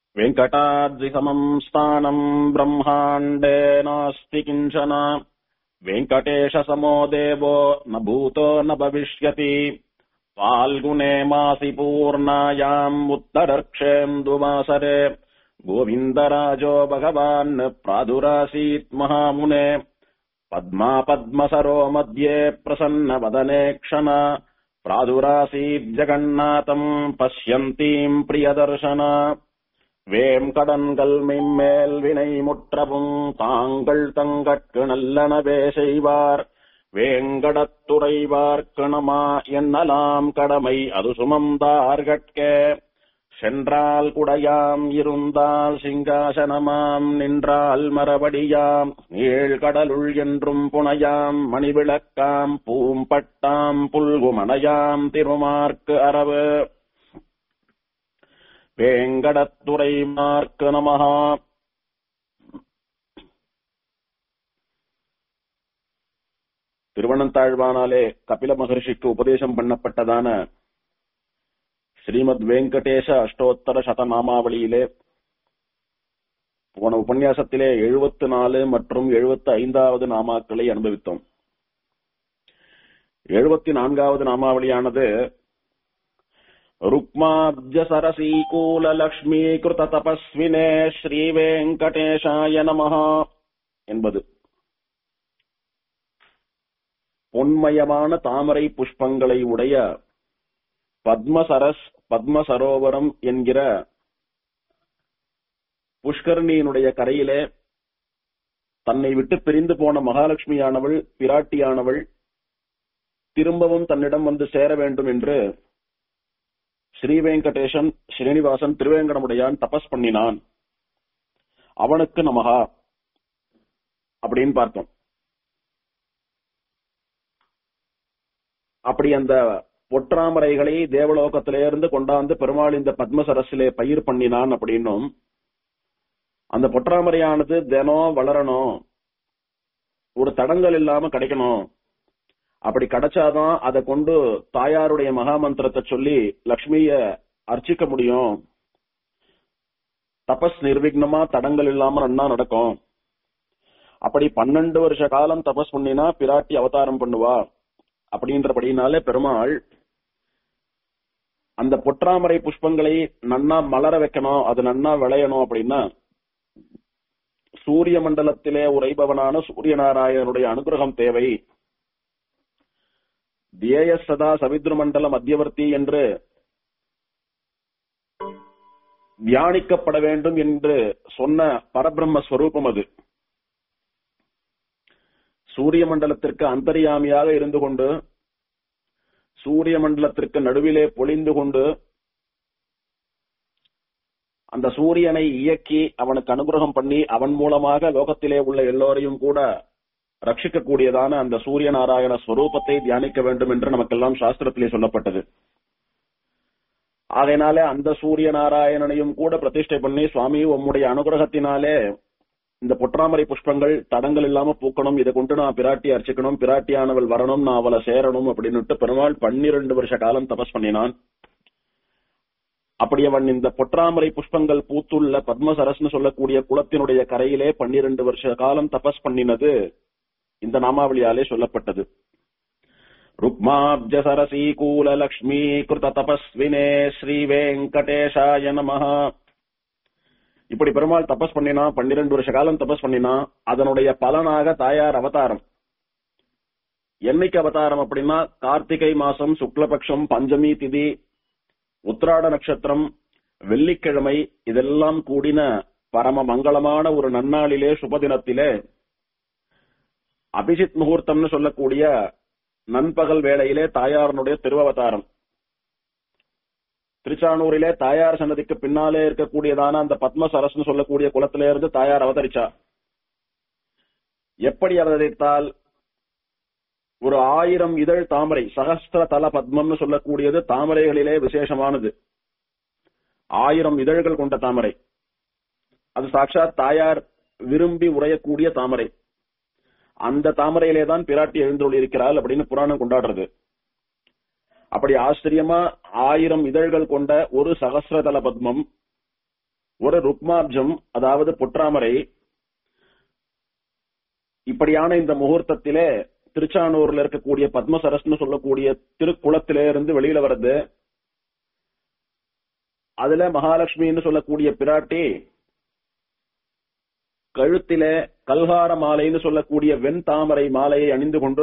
वेङ्कटाद्रिसमम् स्थानम् ब्रह्माण्डे नास्ति किञ्चन वेङ्कटेशसमो देवो न भूतो न भविष्यति फाल्गुने मासि पूर्णायाम् उत्तरर्क्षेन्दुवासरे गोविन्दराजो भगवान् प्रादुरासीत् महामुने पद्मा पद्मसरो मध्ये प्रसन्नवदने क्षण प्रादुरासीत् जगन्नाथम् पश्यन्तीम् प्रियदर्शन வேம்கடன்கள் மிம்மேல் வினை முற்றவும் தாங்கள் தங்கட்கு நல்லனவே செய்வார் வேங்கடத்துறைவார்க்கணமா என்னலாம் கடமை அது சுமந்தார்கட்கே சென்றால் குடையாம் இருந்தால் சிங்காசனமாம் நின்றால் மரபடியாம் நீழ்கடலுள் என்றும் புனையாம் மணிவிளக்காம் பூம்பட்டாம் புல்குமணையாம் திருமார்க்கு அரவு வேங்கடத்துறை மார்க்கு நமஹா திருவண்ணந்தாழ்வானாலே கபில மகர்ஷிக்கு உபதேசம் பண்ணப்பட்டதான ஸ்ரீமத் வெங்கடேஷ அஷ்டோத்தர சதநாமாவளியிலே போன உபன்யாசத்திலே எழுபத்து நாலு மற்றும் எழுபத்து ஐந்தாவது நாமாக்களை அனுபவித்தோம் எழுபத்தி நான்காவது நாமாவளியானது ருக்மாப்ஜசரசீகூலலக்ஷ்மீகிருத தபஸ்வினே ஸ்ரீவேங்கடேஷாய நமஹ என்பது பொன்மயமான தாமரை புஷ்பங்களை உடைய பத்மசரஸ் பத்ம சரோவரம் என்கிற புஷ்கரணியினுடைய கரையிலே தன்னை விட்டு பிரிந்து போன மகாலட்சுமியானவள் பிராட்டியானவள் திரும்பவும் தன்னிடம் வந்து சேர வேண்டும் என்று ஸ்ரீ வெங்கடேசன் ஸ்ரீனிவாசன் திருவேங்கடமுடையான் தபஸ் பண்ணினான் அவனுக்கு நமகா அப்படின்னு பார்த்தோம் அப்படி அந்த பொற்றாமரைகளை தேவலோகத்திலிருந்து கொண்டாந்து பெருமாள் இந்த பத்மசரசிலே பயிர் பண்ணினான் அப்படின்னும் அந்த பொற்றாமரையானது தினம் வளரணும் ஒரு தடங்கள் இல்லாம கிடைக்கணும் அப்படி கிடைச்சாதான் அதை கொண்டு தாயாருடைய மகாமந்திரத்தை சொல்லி லக்ஷ்மிய அர்ச்சிக்க முடியும் தபஸ் நிர்விக்னமா தடங்கள் இல்லாம நன்னா நடக்கும் அப்படி பன்னெண்டு வருஷ காலம் தபஸ் பண்ணினா பிராட்டி அவதாரம் பண்ணுவா அப்படின்றபடினாலே பெருமாள் அந்த பொற்றாமரை புஷ்பங்களை நன்னா மலர வைக்கணும் அது நன்னா விளையணும் அப்படின்னா சூரிய மண்டலத்திலே உரைபவனான சூரிய நாராயணனுடைய அனுகிரகம் தேவை தியேய சதா சவித்ரு மண்டல மத்தியவர்த்தி என்று தியானிக்கப்பட வேண்டும் என்று சொன்ன பரபிரம்ம ஸ்வரூபம் அது சூரிய மண்டலத்திற்கு அந்தரியாமியாக இருந்து கொண்டு சூரிய மண்டலத்திற்கு நடுவிலே பொழிந்து கொண்டு அந்த சூரியனை இயக்கி அவனுக்கு அனுகிரகம் பண்ணி அவன் மூலமாக லோகத்திலே உள்ள எல்லோரையும் கூட ரட்சிக்கக்கூடியதான அந்த சூரிய நாராயண ஸ்வரூபத்தை தியானிக்க வேண்டும் என்று நமக்கெல்லாம் சாஸ்திரத்திலே சொல்லப்பட்டது ஆகையினாலே அந்த சூரிய நாராயணனையும் கூட பிரதிஷ்டை பண்ணி சுவாமி உம்முடைய அனுகிரகத்தினாலே இந்த பொற்றாமரை புஷ்பங்கள் தடங்கள் இல்லாம பூக்கணும் இதை கொண்டு நான் பிராட்டி அர்ச்சிக்கணும் பிராட்டியானவள் வரணும் நான் அவளை சேரணும் அப்படின்னு பெருமாள் பன்னிரண்டு வருஷ காலம் தபஸ் பண்ணினான் அப்படி அவன் இந்த பொற்றாமரை புஷ்பங்கள் பூத்துள்ள பத்மசரஸ்னு சொல்லக்கூடிய குளத்தினுடைய கரையிலே பன்னிரண்டு வருஷ காலம் தபஸ் பண்ணினது இந்த நாமாவளியாலே சொல்லப்பட்டது ருக்மாப்ஜ சரசீகூல லக்ஷ்மீ கிருத தபஸ்வினே ஸ்ரீ வெங்கடேஷாய நமஹ இப்படி பெருமாள் தபஸ் பண்ணினா பன்னிரண்டு வருஷ காலம் தபஸ் பண்ணினா அதனுடைய பலனாக தாயார் அவதாரம் என்னைக்கு அவதாரம் அப்படின்னா கார்த்திகை மாசம் சுக்லபக்ஷம் பஞ்சமி திதி உத்ராட நட்சத்திரம் வெள்ளிக்கிழமை இதெல்லாம் கூடின பரம மங்களமான ஒரு நன்னாளிலே சுபதினத்திலே அபிஜித் முகூர்த்தம்னு சொல்லக்கூடிய நண்பகல் வேளையிலே தாயாரனுடைய திருவவதாரம் திருச்சானூரிலே தாயார் சன்னதிக்கு பின்னாலே இருக்கக்கூடியதான அந்த பத்ம சரஸ்னு சொல்லக்கூடிய குளத்திலே இருந்து தாயார் அவதரிச்சா எப்படி அவதரித்தால் ஒரு ஆயிரம் இதழ் தாமரை சகஸ்திர தல பத்மம்னு சொல்லக்கூடியது தாமரைகளிலே விசேஷமானது ஆயிரம் இதழ்கள் கொண்ட தாமரை அது சாட்சாத் தாயார் விரும்பி உரையக்கூடிய தாமரை அந்த தாமரையிலே தான் பிராட்டி எழுந்துள்ள இருக்கிறாள் அப்படின்னு புராணம் கொண்டாடுறது அப்படி ஆச்சரியமா ஆயிரம் இதழ்கள் கொண்ட ஒரு சகசிரதல பத்மம் ஒரு ருக்மாப்ஜம் அதாவது பொற்றாமரை இப்படியான இந்த முகூர்த்தத்திலே திருச்சானூர்ல இருக்கக்கூடிய பத்மசரஸ்னு சொல்லக்கூடிய திருக்குளத்திலே இருந்து வெளியில வருது அதுல மகாலட்சுமின்னு சொல்லக்கூடிய பிராட்டி கழுத்திலே கல்கார மாலைன்னு சொல்லக்கூடிய வெண் தாமரை மாலையை அணிந்து கொண்டு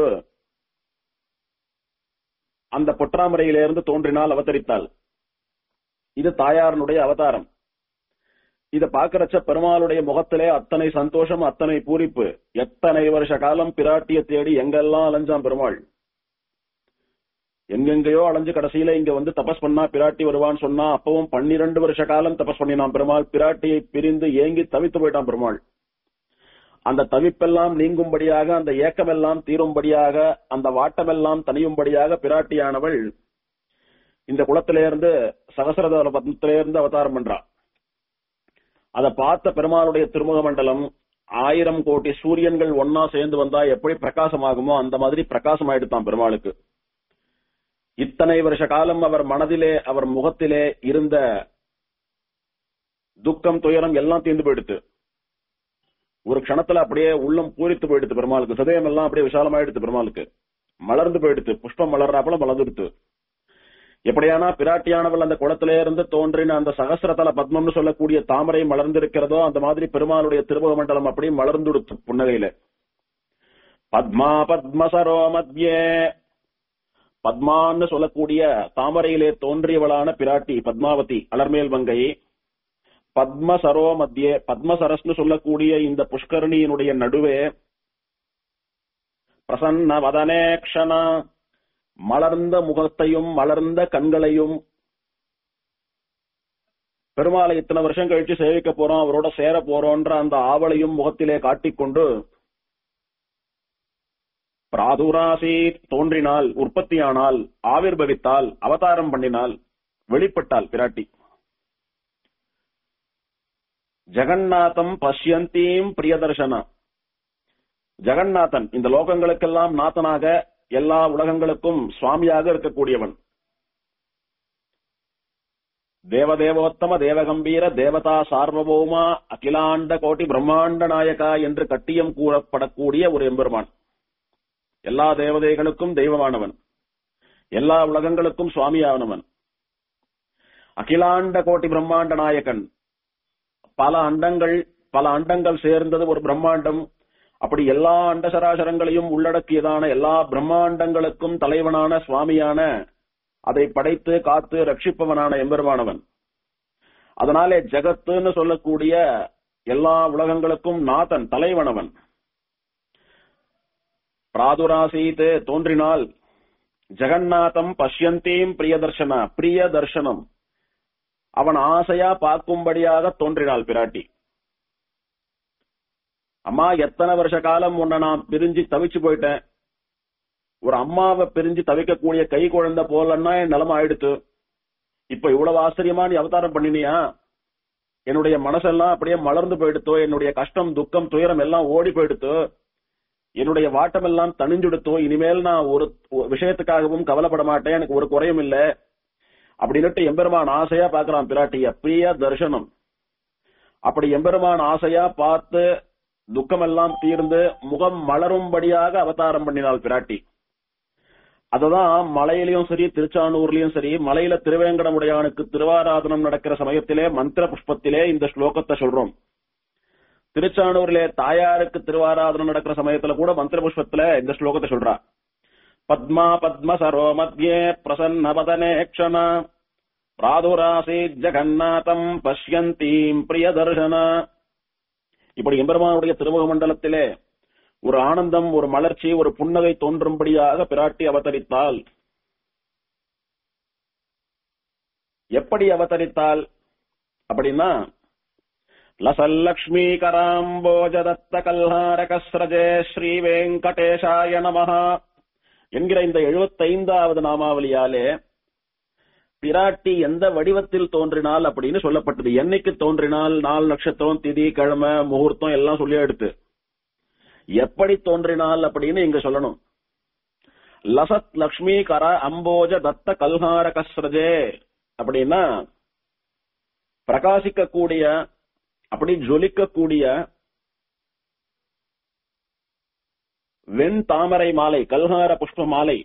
அந்த பொற்றாமரையிலிருந்து தோன்றினால் அவதரித்தாள் இது தாயாரனுடைய அவதாரம் இத பாக்குறச்ச பெருமாளுடைய முகத்திலே அத்தனை சந்தோஷம் அத்தனை பூரிப்பு எத்தனை வருஷ காலம் பிராட்டிய தேடி எங்கெல்லாம் அலைஞ்சான் பெருமாள் எங்கெங்கயோ அலைஞ்சு கடைசியில இங்க வந்து தபஸ் பண்ணா பிராட்டி வருவான்னு சொன்னா அப்பவும் பன்னிரண்டு வருஷ காலம் தபஸ் பண்ணினான் பெருமாள் பிராட்டியை பிரிந்து ஏங்கி தவித்து போயிட்டான் பெருமாள் அந்த தவிப்பெல்லாம் நீங்கும்படியாக அந்த ஏக்கமெல்லாம் தீரும்படியாக அந்த வாட்டமெல்லாம் தனியும்படியாக பிராட்டியானவள் இந்த குளத்திலிருந்து சகசரதவர பத்மத்திலிருந்து அவதாரம் பண்றா அதை பார்த்த பெருமாளுடைய திருமுக மண்டலம் ஆயிரம் கோடி சூரியன்கள் ஒன்னா சேர்ந்து வந்தா எப்படி பிரகாசமாகுமோ அந்த மாதிரி பிரகாசமாயிடுத்தான் பெருமாளுக்கு இத்தனை வருஷ காலம் அவர் மனதிலே அவர் முகத்திலே இருந்த துக்கம் துயரம் எல்லாம் தீர்ந்து போயிடுத்து ஒரு க்ஷணத்துல அப்படியே உள்ளம் பூரித்து போயிடுத்து பெருமாளுக்கு ஹிருதயம் எல்லாம் அப்படியே விசாலமாயிடுத்து பெருமாளுக்கு மலர்ந்து போயிடுத்து புஷ்பம் மலர்றாப்புல மலர்ந்துடுத்து எப்படியானா பிராட்டியானவள் அந்த குளத்திலே இருந்து தோன்றின அந்த சகசிரதல பத்மம்னு சொல்லக்கூடிய தாமரை மலர்ந்திருக்கிறதோ அந்த மாதிரி பெருமாளுடைய திருமுக மண்டலம் அப்படியே மலர்ந்துடுத்து புன்னகையில பத்மா பத்மசரோ மத்தியே பத்மான்னு சொல்லக்கூடிய தாமரையிலே தோன்றியவளான பிராட்டி பத்மாவதி அலர்மேல் வங்கை பத்மசரோ மத்தியே பத்மசரஸ்னு சொல்லக்கூடிய இந்த புஷ்கரணியினுடைய நடுவே பிரசன்ன வதனேக்ஷனா மலர்ந்த முகத்தையும் மலர்ந்த கண்களையும் பெருமாளை இத்தனை வருஷம் கழிச்சு சேவிக்க போறோம் அவரோட சேர போறோன்ற அந்த ஆவலையும் முகத்திலே காட்டிக்கொண்டு பிராதுராசி தோன்றினால் உற்பத்தியானால் ஆவிர்பவித்தால் அவதாரம் பண்ணினால் வெளிப்பட்டால் பிராட்டி ஜெகநாதம் பஷ்யந்தீம் பிரியதர்ஷனா ஜெகநாதன் இந்த லோகங்களுக்கெல்லாம் நாதனாக எல்லா உலகங்களுக்கும் சுவாமியாக இருக்கக்கூடியவன் தேவதேவோத்தம தேவகம்பீர தேவதா சார்வபௌமா அகிலாண்ட கோட்டி பிரம்மாண்ட நாயகா என்று கட்டியம் கூறப்படக்கூடிய ஒரு எம்பெருமான் எல்லா தேவதைகளுக்கும் தெய்வமானவன் எல்லா உலகங்களுக்கும் சுவாமியானவன் அகிலாண்ட கோட்டி பிரம்மாண்ட நாயகன் பல அண்டங்கள் பல அண்டங்கள் சேர்ந்தது ஒரு பிரம்மாண்டம் அப்படி எல்லா அண்ட சராசரங்களையும் உள்ளடக்கியதான எல்லா பிரம்மாண்டங்களுக்கும் தலைவனான சுவாமியான அதை படைத்து காத்து ரட்சிப்பவனான எம்பெருமானவன் அதனாலே ஜெகத்துன்னு சொல்லக்கூடிய எல்லா உலகங்களுக்கும் நாதன் தலைவனவன் பிராதுராசீத் தோன்றினால் ஜெகநாதம் பஷ்யந்தீம் பிரியதர்ஷன பிரிய தர்சனம் அவன் ஆசையா பார்க்கும்படியாக தோன்றினாள் பிராட்டி அம்மா எத்தனை வருஷ காலம் உன்னை நான் பிரிஞ்சு தவிச்சு போயிட்டேன் ஒரு அம்மாவை பிரிஞ்சு தவிக்கக்கூடிய கை குழந்தை போலன்னா என் நிலைமை ஆயிடுத்து இப்ப இவ்வளவு ஆச்சரியமா நீ அவதாரம் பண்ணினியா என்னுடைய மனசெல்லாம் அப்படியே மலர்ந்து போயிடுத்தோ என்னுடைய கஷ்டம் துக்கம் துயரம் எல்லாம் ஓடி போயிடுத்து என்னுடைய வாட்டம் எல்லாம் தணிஞ்சுடுத்தோ இனிமேல் நான் ஒரு விஷயத்துக்காகவும் கவலைப்பட மாட்டேன் எனக்கு ஒரு குறையும் இல்ல அப்படின்னுட்டு எம்பெருமான் ஆசையா பாக்குறான் பிராட்டிய பிரிய தர்சனம் அப்படி எம்பெருமான் ஆசையா பார்த்து துக்கமெல்லாம் தீர்ந்து முகம் மலரும்படியாக அவதாரம் பண்ணினாள் பிராட்டி அததான் மலையிலயும் சரி திருச்சானூர்லயும் சரி மலையில திருவேங்கடமுடையானுக்கு திருவாராதனம் நடக்கிற சமயத்திலே மந்திர புஷ்பத்திலே இந்த ஸ்லோகத்தை சொல்றோம் திருச்சானூர்ல தாயாருக்கு திருவாராதனம் நடக்கிற சமயத்துல கூட மந்திர புஷ்பத்துல இந்த ஸ்லோகத்தை சொல்றா பத்மா பத்ம சரோ மத்தியே பிரசன்ன பதனே க்ஷண பிராதுராசி ஜெகநாதம் பஷ்யந்தீம் பிரியதர்ஷன இப்படி எம்பெருமானுடைய திருமுக மண்டலத்திலே ஒரு ஆனந்தம் ஒரு மலர்ச்சி ஒரு புன்னகை தோன்றும்படியாக பிராட்டி அவதரித்தாள் எப்படி அவதரித்தாள் அப்படின்னா லசல்லக்ஷ்மீ கராம்போஜதத்த கல்ஹார கஸ்ரஜே ஸ்ரீ வெங்கடேஷாய நமஹா என்கிற இந்த எழுபத்தைந்தாவது நாமாவளியாலே பிராட்டி எந்த வடிவத்தில் தோன்றினாள் அப்படின்னு சொல்லப்பட்டது என்னைக்கு தோன்றினால் நாள் நட்சத்திரம் திதி கிழமை முகூர்த்தம் எல்லாம் சொல்லி எடுத்து எப்படி தோன்றினாள் அப்படின்னு இங்க சொல்லணும் லசத் லக்ஷ்மி கர அம்போஜ தத்த கல்ஹார கஸ்ரஜே அப்படின்னா பிரகாசிக்கக்கூடிய அப்படி ஜொலிக்கக்கூடிய வெண் தாமரை மாலை கல்ஹார புஷ்ப மாலை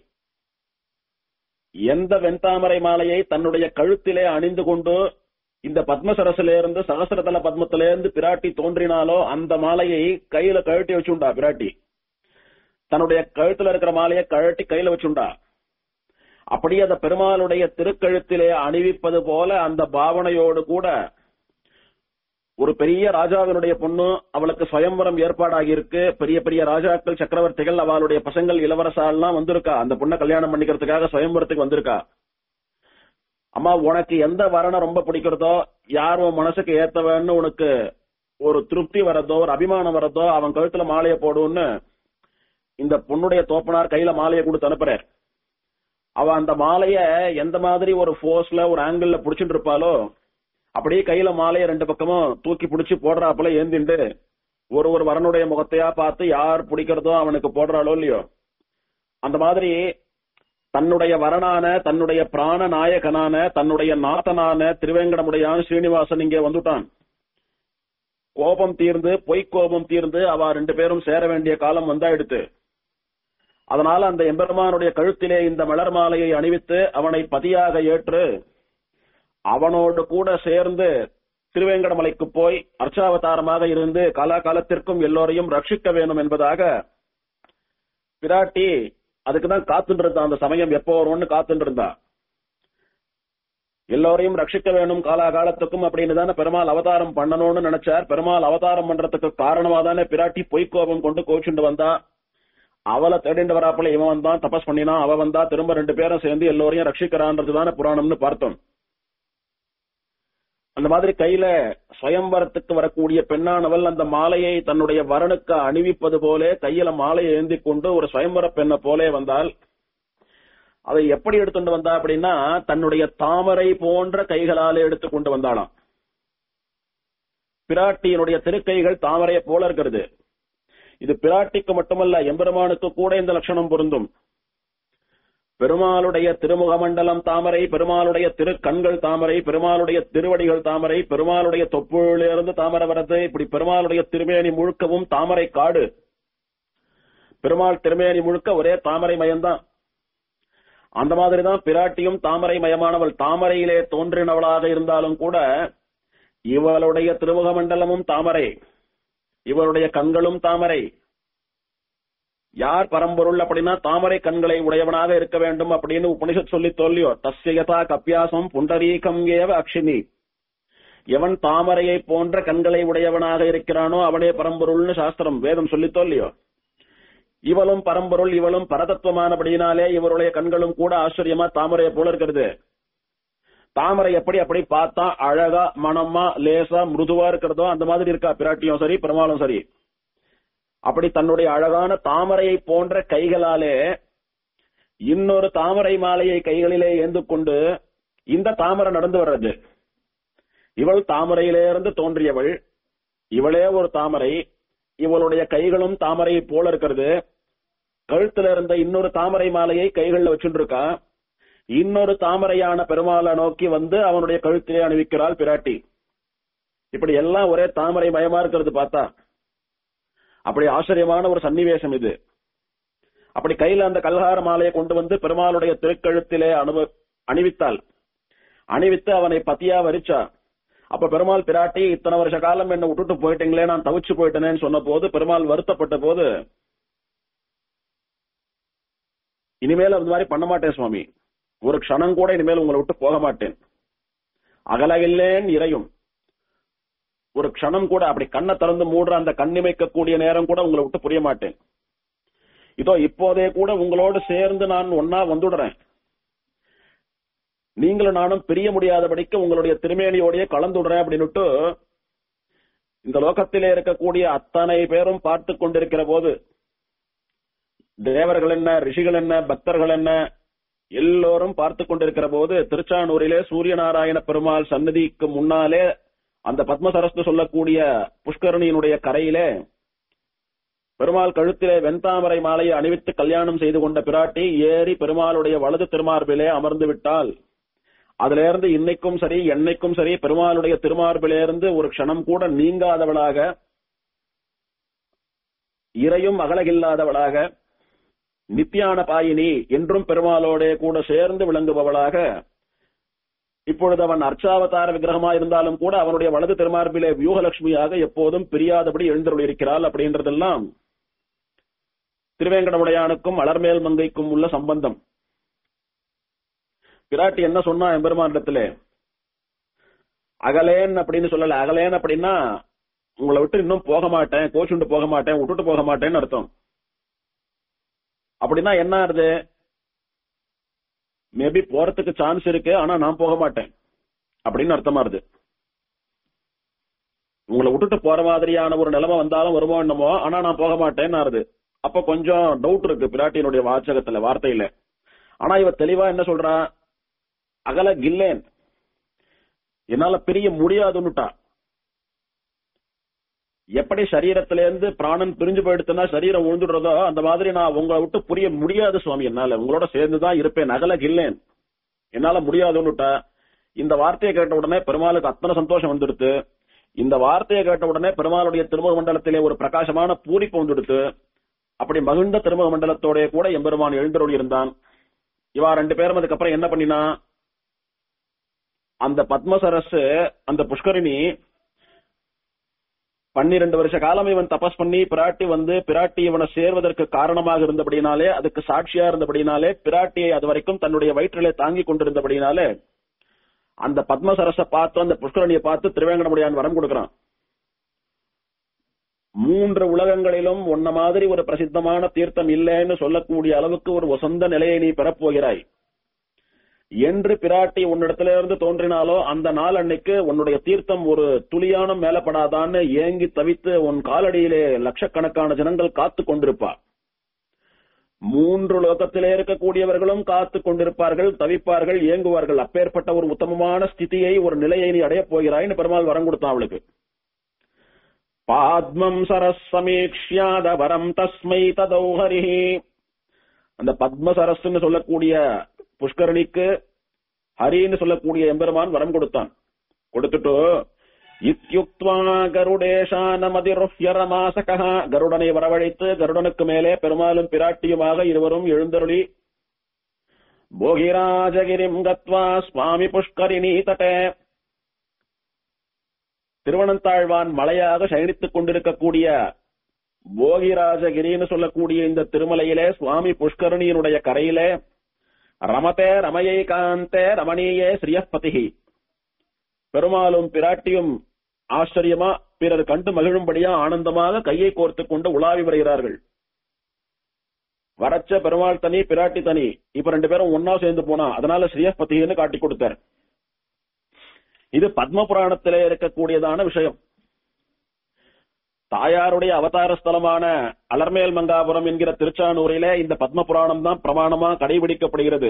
எந்த வெண்தாமரை மாலையை தன்னுடைய கழுத்திலே அணிந்து கொண்டு இந்த பத்மசரசிலிருந்து சகசிரதல பத்மத்திலிருந்து பிராட்டி தோன்றினாலோ அந்த மாலையை கையில கழட்டி வச்சுண்டா பிராட்டி தன்னுடைய கழுத்துல இருக்கிற மாலையை கழட்டி கையில வச்சுண்டா அப்படி அந்த பெருமாளுடைய திருக்கழுத்திலே அணிவிப்பது போல அந்த பாவனையோடு கூட ஒரு பெரிய ராஜாவினுடைய பொண்ணு அவளுக்கு சுயம்பரம் ஏற்பாடாகி இருக்கு பெரிய பெரிய ராஜாக்கள் சக்கரவர்த்திகள் அவளுடைய பசங்கள் இளவரசாலாம் வந்திருக்கா அந்த பொண்ணை கல்யாணம் பண்ணிக்கிறதுக்காக சுயம்பரத்துக்கு வந்திருக்கா அம்மா உனக்கு எந்த வரணம் ரொம்ப பிடிக்கிறதோ யார் உன் மனசுக்கு ஏத்தவன்னு உனக்கு ஒரு திருப்தி வரதோ ஒரு அபிமானம் வரதோ அவன் கழுத்துல மாலையை போடுன்னு இந்த பொண்ணுடைய தோப்பனார் கையில மாலையை கொடுத்து அனுப்புறார் அவ அந்த மாலைய எந்த மாதிரி ஒரு ஃபோர்ஸ்ல ஒரு ஆங்கிள் புடிச்சிட்டு இருப்பாளோ அப்படியே கையில மாலைய ரெண்டு பக்கமும் தூக்கி பிடிச்சு போடுறாப்புல ஏந்திண்டு ஒரு ஒரு வரனுடைய முகத்தையா பார்த்து யார் பிடிக்கிறதோ அவனுக்கு போடுறாளோ இல்லையோ அந்த மாதிரி தன்னுடைய வரனான தன்னுடைய பிராண நாயகனான தன்னுடைய நாதனான திருவேங்கடமுடையான் ஸ்ரீனிவாசன் இங்கே வந்துட்டான் கோபம் தீர்ந்து பொய்க் கோபம் தீர்ந்து அவ ரெண்டு பேரும் சேர வேண்டிய காலம் வந்தாயிடுத்து அதனால அந்த எம்பெருமானுடைய கழுத்திலே இந்த மலர் மாலையை அணிவித்து அவனை பதியாக ஏற்று அவனோடு கூட சேர்ந்து திருவேங்கடமலைக்கு போய் அர்ச்சாவதாரமாக இருந்து காலாகாலத்திற்கும் எல்லோரையும் ரட்சிக்க வேணும் என்பதாக பிராட்டி அதுக்குதான் காத்துட்டு இருந்தா அந்த சமயம் எப்போ வரும்னு காத்துட்டு இருந்தா எல்லோரையும் ரட்சிக்க வேணும் காலாகாலத்துக்கும் அப்படின்னு தானே பெருமாள் அவதாரம் பண்ணணும்னு நினைச்சார் பெருமாள் அவதாரம் பண்றதுக்கு காரணமா தானே பிராட்டி பொய்க்கோபம் கொண்டு கோச்சுண்டு வந்தா அவளை தேடிண்டு வராப்புல இவன் வந்தான் தபஸ் பண்ணினா அவ வந்தா திரும்ப ரெண்டு பேரும் சேர்ந்து எல்லோரையும் ரட்சிக்கிறான்றது தானே புராணம்னு பார்த்தோம் அந்த மாதிரி கையில சுயம்பரத்துக்கு வரக்கூடிய பெண்ணானவள் அந்த மாலையை தன்னுடைய வரனுக்கு அணிவிப்பது போல கையில மாலையை ஏந்தி கொண்டு ஒரு சுயம்பர பெண்ணை போலே வந்தால் அதை எப்படி எடுத்துட்டு வந்தா அப்படின்னா தன்னுடைய தாமரை போன்ற கைகளாலே எடுத்து கொண்டு வந்தாளாம் பிராட்டியினுடைய திருக்கைகள் தாமரையை போல இருக்கிறது இது பிராட்டிக்கு மட்டுமல்ல எம்பெருமானுக்கு கூட இந்த லட்சணம் பொருந்தும் பெருமாளுடைய திருமுக மண்டலம் தாமரை பெருமாளுடைய திரு கண்கள் தாமரை பெருமாளுடைய திருவடிகள் தாமரை பெருமாளுடைய தொப்புளிலிருந்து தாமரை வரது இப்படி பெருமாளுடைய திருமேனி முழுக்கவும் தாமரை காடு பெருமாள் திருமேனி முழுக்க ஒரே தாமரை மயம்தான் அந்த மாதிரிதான் பிராட்டியும் தாமரை மயமானவள் தாமரையிலே தோன்றினவளாக இருந்தாலும் கூட இவளுடைய திருமுக மண்டலமும் தாமரை இவளுடைய கண்களும் தாமரை யார் பரம்பொருள் அப்படின்னா தாமரை கண்களை உடையவனாக இருக்க வேண்டும் அப்படின்னு உபனிஷத் சொல்லி தோல்லியோ தஸ்யதா கப்பியாசம் புண்டரீகம் ஏவ அக்ஷினி எவன் தாமரையை போன்ற கண்களை உடையவனாக இருக்கிறானோ அவனே பரம்பொருள்னு சாஸ்திரம் வேதம் சொல்லி தோல்லியோ இவளும் பரம்பொருள் இவளும் பரதத்துவமானபடியினாலே இவருடைய கண்களும் கூட ஆச்சரியமா தாமரையை போல இருக்கிறது தாமரை எப்படி அப்படி பார்த்தா அழகா மனமா லேசா மிருதுவா இருக்கிறதோ அந்த மாதிரி இருக்கா பிராட்டியும் சரி பெருமாளும் சரி அப்படி தன்னுடைய அழகான தாமரையை போன்ற கைகளாலே இன்னொரு தாமரை மாலையை கைகளிலே ஏந்து கொண்டு இந்த தாமரை நடந்து வர்றது இவள் தாமரையிலிருந்து தோன்றியவள் இவளே ஒரு தாமரை இவளுடைய கைகளும் தாமரையை போல இருக்கிறது கழுத்துல இருந்த இன்னொரு தாமரை மாலையை கைகள்ல வச்சுட்டு இருக்கா இன்னொரு தாமரையான பெருமாளை நோக்கி வந்து அவனுடைய கழுத்திலே அணிவிக்கிறாள் பிராட்டி இப்படி எல்லாம் ஒரே தாமரை மயமா இருக்கிறது பார்த்தா அப்படி ஆச்சரியமான ஒரு சன்னிவேசம் இது அப்படி கையில அந்த கல்கார மாலையை கொண்டு வந்து பெருமாளுடைய திருக்கழுத்திலே அனுப அணிவித்தாள் அணிவித்து அவனை பத்தியா வரிச்சா அப்ப பெருமாள் பிராட்டி இத்தனை வருஷ காலம் என்ன விட்டுட்டு போயிட்டீங்களே நான் தவிச்சு போயிட்டேனேன்னு சொன்ன போது பெருமாள் வருத்தப்பட்ட போது இனிமேல் அந்த மாதிரி பண்ண மாட்டேன் சுவாமி ஒரு க்ஷணம் கூட இனிமேல் உங்களை விட்டு போக மாட்டேன் அகலகில்லேன் இறையும் ஒரு க்ஷணம் கூட அப்படி கண்ணை திறந்து மூடுற அந்த கண்ணிமைக்க கூடிய நேரம் கூட உங்களை விட்டு புரிய மாட்டேன் இதோ இப்போதே கூட உங்களோடு சேர்ந்து நான் ஒன்னா வந்துடுறேன் நீங்களும் நானும் பிரிய முடியாதபடிக்கு உங்களுடைய திருமேனியோடய கலந்துடுறேன் அப்படின்னுட்டு இந்த லோகத்திலே இருக்கக்கூடிய அத்தனை பேரும் பார்த்து கொண்டிருக்கிற போது தேவர்கள் என்ன ரிஷிகள் என்ன பக்தர்கள் என்ன எல்லோரும் பார்த்து கொண்டிருக்கிற போது திருச்சானூரிலே சூரிய நாராயண பெருமாள் சன்னதிக்கு முன்னாலே அந்த பத்மசரஸ்து சொல்லக்கூடிய புஷ்கரணியினுடைய கரையிலே பெருமாள் கழுத்திலே வெண்தாமரை மாலையை அணிவித்து கல்யாணம் செய்து கொண்ட பிராட்டி ஏறி பெருமாளுடைய வலது திருமார்பிலே அமர்ந்து விட்டால் அதுல இருந்து இன்னைக்கும் சரி என்னைக்கும் சரி பெருமாளுடைய திருமார்பிலிருந்து ஒரு க்ஷணம் கூட நீங்காதவளாக இறையும் அகலகில்லாதவளாக நித்தியான பாயினி என்றும் பெருமாளோட கூட சேர்ந்து விளங்குபவளாக இப்பொழுது அவன் அர்ச்சாவதார விக்கிரகமா இருந்தாலும் கூட அவனுடைய வலது திருமார்பிலே வியூகலட்சுமியாக எப்போதும் பிரியாதபடி எழுந்தருளிருக்கிறாள் அப்படின்றதெல்லாம் திருவேங்கடமுடையானுக்கும் அலர்மேல் மங்கைக்கும் உள்ள சம்பந்தம் பிராட்டி என்ன சொன்னா எம்பெருமானிடத்துல அகலேன் அப்படின்னு சொல்லல அகலேன் அப்படின்னா உங்களை விட்டு இன்னும் போக மாட்டேன் கோச்சுண்டு போக மாட்டேன் விட்டுட்டு போக மாட்டேன்னு அர்த்தம் அப்படின்னா என்ன ஆறுது மேபி போறதுக்கு சான்ஸ் இருக்கு ஆனா நான் போக மாட்டேன் அப்படின்னு அர்த்தமா இருது உங்களை விட்டுட்டு போற மாதிரியான ஒரு நிலைமை வந்தாலும் வருமோ என்னமோ ஆனா நான் போக மாட்டேன்னு ஆறுது அப்ப கொஞ்சம் டவுட் இருக்கு பிராட்டியினுடைய வாச்சகத்துல வார்த்தையில ஆனா இவ தெளிவா என்ன சொல்றா அகல கில்லேன் என்னால பிரிய முடியாதுன்னுட்டா எப்படி சரீரத்திலேருந்து பிராணன் பிரிஞ்சு போயிடுத்துன்னா சரீரம் விழுந்துடுறதோ அந்த மாதிரி நான் உங்களை விட்டு புரிய முடியாது சுவாமி என்னால உங்களோட சேர்ந்துதான் இருப்பேன் அகல கில்லேன் என்னால முடியாதுன்னுட்டா இந்த வார்த்தையை கேட்ட உடனே பெருமாளுக்கு அத்தனை சந்தோஷம் வந்துடுத்து இந்த வார்த்தையை கேட்ட உடனே பெருமாளுடைய திருமுக மண்டலத்திலே ஒரு பிரகாசமான பூரிப்பு வந்துடுத்து அப்படி மகிழ்ந்த திருமுக மண்டலத்தோட கூட எம்பெருமான் எழுந்தருள் இருந்தான் இவா ரெண்டு பேரும் அதுக்கப்புறம் என்ன பண்ணினா அந்த பத்மசரஸ் அந்த புஷ்கரிணி பன்னிரண்டு வருஷ காலம் இவன் தபஸ் பண்ணி பிராட்டி வந்து பிராட்டி இவனை சேர்வதற்கு காரணமாக இருந்தபடினாலே அதுக்கு சாட்சியா இருந்தபடினாலே பிராட்டியை அது வரைக்கும் தன்னுடைய வயிற்றிலே தாங்கி கொண்டிருந்தபடினாலே அந்த பத்மசரஸ பார்த்து அந்த புஷ்கரணியை பார்த்து திருவேங்கடமுடியான் வரம் கொடுக்கிறான் மூன்று உலகங்களிலும் உன்ன மாதிரி ஒரு பிரசித்தமான தீர்த்தம் இல்லைன்னு சொல்லக்கூடிய அளவுக்கு ஒரு வசந்த நிலையை நீ பெறப்போகிறாய் என்று பிராட்டி உன்னிடத்துல இருந்து தோன்றினாலோ அந்த நாள் அன்னைக்கு உன்னுடைய தீர்த்தம் ஒரு துளியான மேலப்படாதான்னு ஏங்கி தவித்து உன் காலடியிலே லட்சக்கணக்கான ஜனங்கள் காத்து கொண்டிருப்பா மூன்று லோகத்திலே இருக்கக்கூடியவர்களும் காத்து கொண்டிருப்பார்கள் தவிப்பார்கள் ஏங்குவார்கள் அப்பேற்பட்ட ஒரு உத்தமமான ஸ்திதியை ஒரு நிலையை நீ அடையப் போகிறாய்னு பெருமாள் வரம் கொடுத்தான் அவளுக்கு பாத்மம் சரஸ் சமீக்ஷியாத வரம் தஸ்மை ததௌஹரி அந்த பத்ம சரஸ்ன்னு சொல்லக்கூடிய புஷ்கரணிக்கு ஹரின்னு சொல்லக்கூடிய எம்பெருமான் வரம் கொடுத்தான் கொடுத்துட்டு இத்யுக்த்வா கருடேஷானமதிருஹ்யரமாசக கருடனை வரவழைத்து கருடனுக்கு மேலே பெருமாளும் பிராட்டியுமாக இருவரும் எழுந்தருளி போகிராஜகிரிம் கத்வா சுவாமி புஷ்கரிணி தட்டே திருவனந்தாழ்வான் மலையாக சயனித்துக் கொண்டிருக்கக்கூடிய போகிராஜகிரின்னு சொல்லக்கூடிய இந்த திருமலையிலே சுவாமி புஷ்கரணியினுடைய கரையிலே ரமதே ரமயை காந்தே ரமணீயே ஸ்ரீயப்பதிகி பெருமாளும் பிராட்டியும் ஆச்சரியமா பிறர் கண்டு மகிழும்படியா ஆனந்தமாக கையை கோர்த்து கொண்டு உலாவி வருகிறார்கள் வரச்ச பெருமாள் தனி பிராட்டி தனி இப்ப ரெண்டு பேரும் ஒன்னா சேர்ந்து போனா அதனால ஸ்ரீயப்பதின்னு காட்டி கொடுத்தார் இது பத்ம புராணத்திலே இருக்கக்கூடியதான விஷயம் தாயாருடைய அவதார ஸ்தலமான அலர்மேல் மங்காபுரம் என்கிற திருச்சானூரிலே இந்த பத்ம புராணம் தான் பிரமாணமா கடைபிடிக்கப்படுகிறது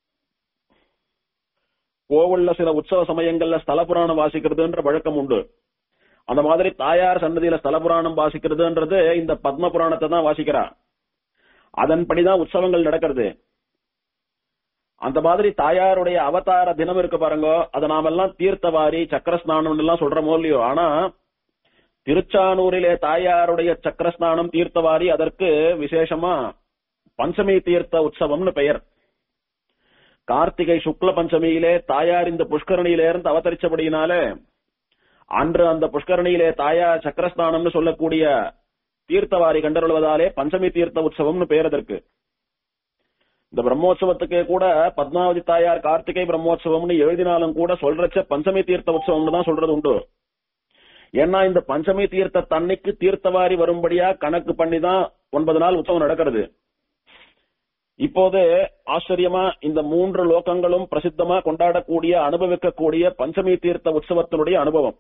கோவில்ல சில உற்சவ சமயங்கள்ல ஸ்தல புராணம் வாசிக்கிறதுன்ற வழக்கம் உண்டு அந்த மாதிரி தாயார் சன்னதியில ஸ்தல புராணம் வாசிக்கிறதுன்றது இந்த பத்ம புராணத்தை தான் வாசிக்கிறா அதன்படிதான் உற்சவங்கள் நடக்கிறது அந்த மாதிரி தாயாருடைய அவதார தினம் இருக்கு பாருங்க அதை நாமெல்லாம் தீர்த்தவாரி சக்கரஸ்நானம் எல்லாம் சொல்றோமோ இல்லையோ ஆனா திருச்சானூரிலே தாயாருடைய சக்கரஸ்நானம் தீர்த்தவாரி அதற்கு விசேஷமா பஞ்சமி தீர்த்த உற்சவம்னு பெயர் கார்த்திகை சுக்ல பஞ்சமியிலே தாயார் இந்த புஷ்கரணியில இருந்து அவதரிச்சபடியினாலே அன்று அந்த புஷ்கரணியிலே தாயார் சக்கரஸ்நானம்னு சொல்லக்கூடிய தீர்த்தவாரி கண்டருள்வதாலே பஞ்சமி தீர்த்த உற்சவம்னு பெயர் அதற்கு இந்த பிரம்மோற்சவத்துக்கு கூட பத்மாவதி தாயார் கார்த்திகை பிரம்மோற்சவம்னு எழுதினாலும் கூட சொல்றச்ச பஞ்சமி தீர்த்த உற்சவம்னு தான் சொல்றது உண்டு ஏன்னா இந்த பஞ்சமி தீர்த்த தன்னைக்கு தீர்த்தவாரி வரும்படியா கணக்கு பண்ணி தான் ஒன்பது நாள் உற்சவம் நடக்கிறது இப்போது ஆச்சரியமா இந்த மூன்று லோகங்களும் பிரசித்தமா கொண்டாடக்கூடிய அனுபவிக்கக்கூடிய பஞ்சமி தீர்த்த உற்சவத்தினுடைய அனுபவம்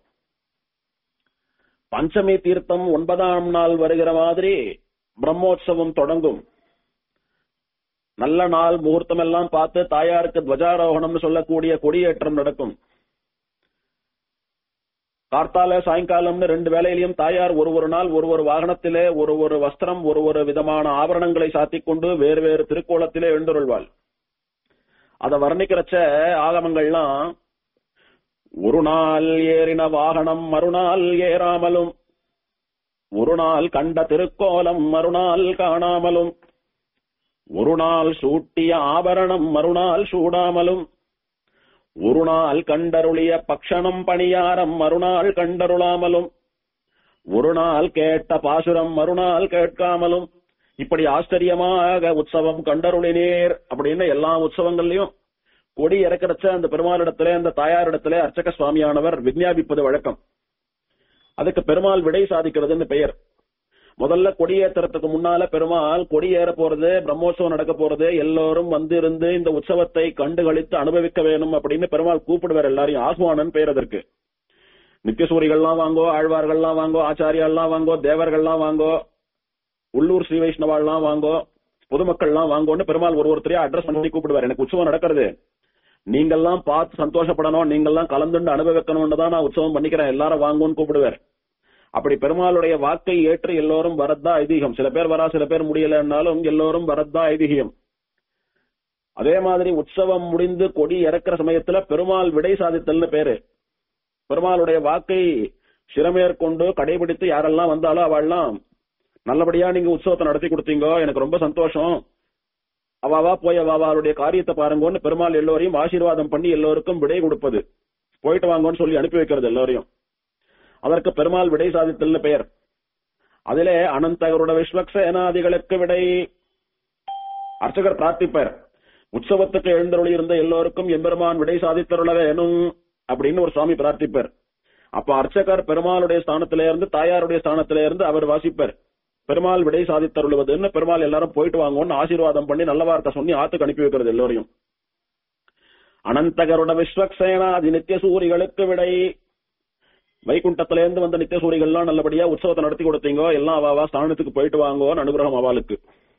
பஞ்சமி தீர்த்தம் ஒன்பதாம் நாள் வருகிற மாதிரி பிரம்மோற்சவம் தொடங்கும் நல்ல நாள் முகூர்த்தம் எல்லாம் பார்த்து தாயாருக்கு துவஜாரோகணம்னு சொல்லக்கூடிய கொடியேற்றம் நடக்கும் கார்த்தால சாயங்காலம்னு ரெண்டு வேலையிலையும் தாயார் ஒரு ஒரு நாள் ஒரு ஒரு வாகனத்திலே ஒரு ஒரு வஸ்திரம் ஒரு ஒரு விதமான ஆபரணங்களை சாத்திக் கொண்டு வேறு வேறு திருக்கோலத்திலே எழுந்தருள்வாள் அத வர்ணிக்கிறச்ச ஆகமங்கள்லாம் ஒரு நாள் ஏறின வாகனம் மறுநாள் ஏறாமலும் ஒரு நாள் கண்ட திருக்கோலம் மறுநாள் காணாமலும் ஒரு நாள் சூட்டிய ஆபரணம் மறுநாள் சூடாமலும் ஒரு நாள் கண்டருளிய பக்ஷணம் பணியாரம் மறுநாள் கண்டருளாமலும் ஒரு நாள் கேட்ட பாசுரம் மறுநாள் கேட்காமலும் இப்படி ஆச்சரியமாக உற்சவம் கண்டருளினீர் அப்படின்னு எல்லா உற்சவங்கள்லயும் கொடி இறக்கிறச்ச அந்த பெருமாளிடத்திலே அந்த தாயாரிடத்திலே அர்ச்சக சுவாமியானவர் விஞ்ஞாபிப்பது வழக்கம் அதுக்கு பெருமாள் விடை சாதிக்கிறதுன்னு பெயர் முதல்ல கொடியேற்றத்துக்கு முன்னால பெருமாள் கொடியேற போறது பிரம்மோற்சவம் நடக்க போறது எல்லோரும் வந்து இருந்து இந்த உற்சவத்தை கண்டு கழித்து அனுபவிக்க வேணும் அப்படின்னு பெருமாள் கூப்பிடுவார் எல்லாரையும் ஆஹ்வானன் பெயர் அதற்கு நித்தியசூரிகள்லாம் வாங்கோ ஆழ்வார்கள்லாம் வாங்கோ ஆச்சாரியாலாம் வாங்கோ தேவர்கள்லாம் வாங்கோ உள்ளூர் ஸ்ரீ வைஷ்ணவாள்லாம் வாங்கோ பொதுமக்கள்லாம் வாங்கோன்னு பெருமாள் ஒரு ஒருத்தரையா அட்ரஸ் பண்ணி கூப்பிடுவார் எனக்கு உற்சவம் நடக்கிறது நீங்கெல்லாம் பார்த்து சந்தோஷப்படணும் நீங்கெல்லாம் கலந்துண்டு அனுபவிக்கணும்னு தான் நான் உற்சவம் பண்ணிக்கிறேன் எல்லாரும் வாங்கோன்னு கூப்பிடுவார் அப்படி பெருமாளுடைய வாக்கை ஏற்று எல்லோரும் வரதா ஐதீகம் சில பேர் வரா சில பேர் முடியலன்னாலும் எல்லோரும் வரதா ஐதீகம் அதே மாதிரி உற்சவம் முடிந்து கொடி இறக்குற சமயத்துல பெருமாள் விடை சாதித்தல்னு பேரு பெருமாளுடைய வாக்கை சிறமேற்கொண்டு கடைபிடித்து யாரெல்லாம் வந்தாலும் அவள்லாம் நல்லபடியா நீங்க உற்சவத்தை நடத்தி கொடுத்தீங்க எனக்கு ரொம்ப சந்தோஷம் அவாவா போய் அவாவாளுடைய காரியத்தை பாருங்கன்னு பெருமாள் எல்லோரையும் ஆசீர்வாதம் பண்ணி எல்லோருக்கும் விடை கொடுப்பது போயிட்டு வாங்கன்னு சொல்லி அனுப்பி வைக்கிறது எல்லோரையும் அதற்கு பெருமாள் விடை சாதித்தல்னு பெயர் அதிலே அனந்தகருட விஸ்வக்சேனாதிகளுக்கு விடை அர்ச்சகர் பிரார்த்திப்பர் உற்சவத்துக்கு எழுந்தருளி இருந்த எல்லோருக்கும் எம்பெருமான் விடை சாதித்தருள வேணும் அப்படின்னு ஒரு சுவாமி பிரார்த்திப்பர் அப்ப அர்ச்சகர் பெருமாளுடைய ஸ்தானத்தில இருந்து தாயாருடைய ஸ்தானத்தில இருந்து அவர் வாசிப்பர் பெருமாள் விடை சாதித்தருளுவதுன்னு பெருமாள் எல்லாரும் போயிட்டு வாங்கன்னு ஆசீர்வாதம் பண்ணி நல்ல வார்த்தை சொல்லி ஆத்துக்கு அனுப்பி வைக்கிறது எல்லோரையும் அனந்தகருட விஸ்வக்சேனாதி நித்திய சூரிகளுக்கு விடை வைகுண்டத்துல இருந்து வந்த நித்திய சூரிகள்லாம் நல்லபடியா உற்சவத்தை நடத்தி கொடுத்தீங்க எல்லாம் அவாவா ஸ்தானத்துக்கு போயிட்டு வாங்கோன்னு அனுகிரகம் அவளுக்கு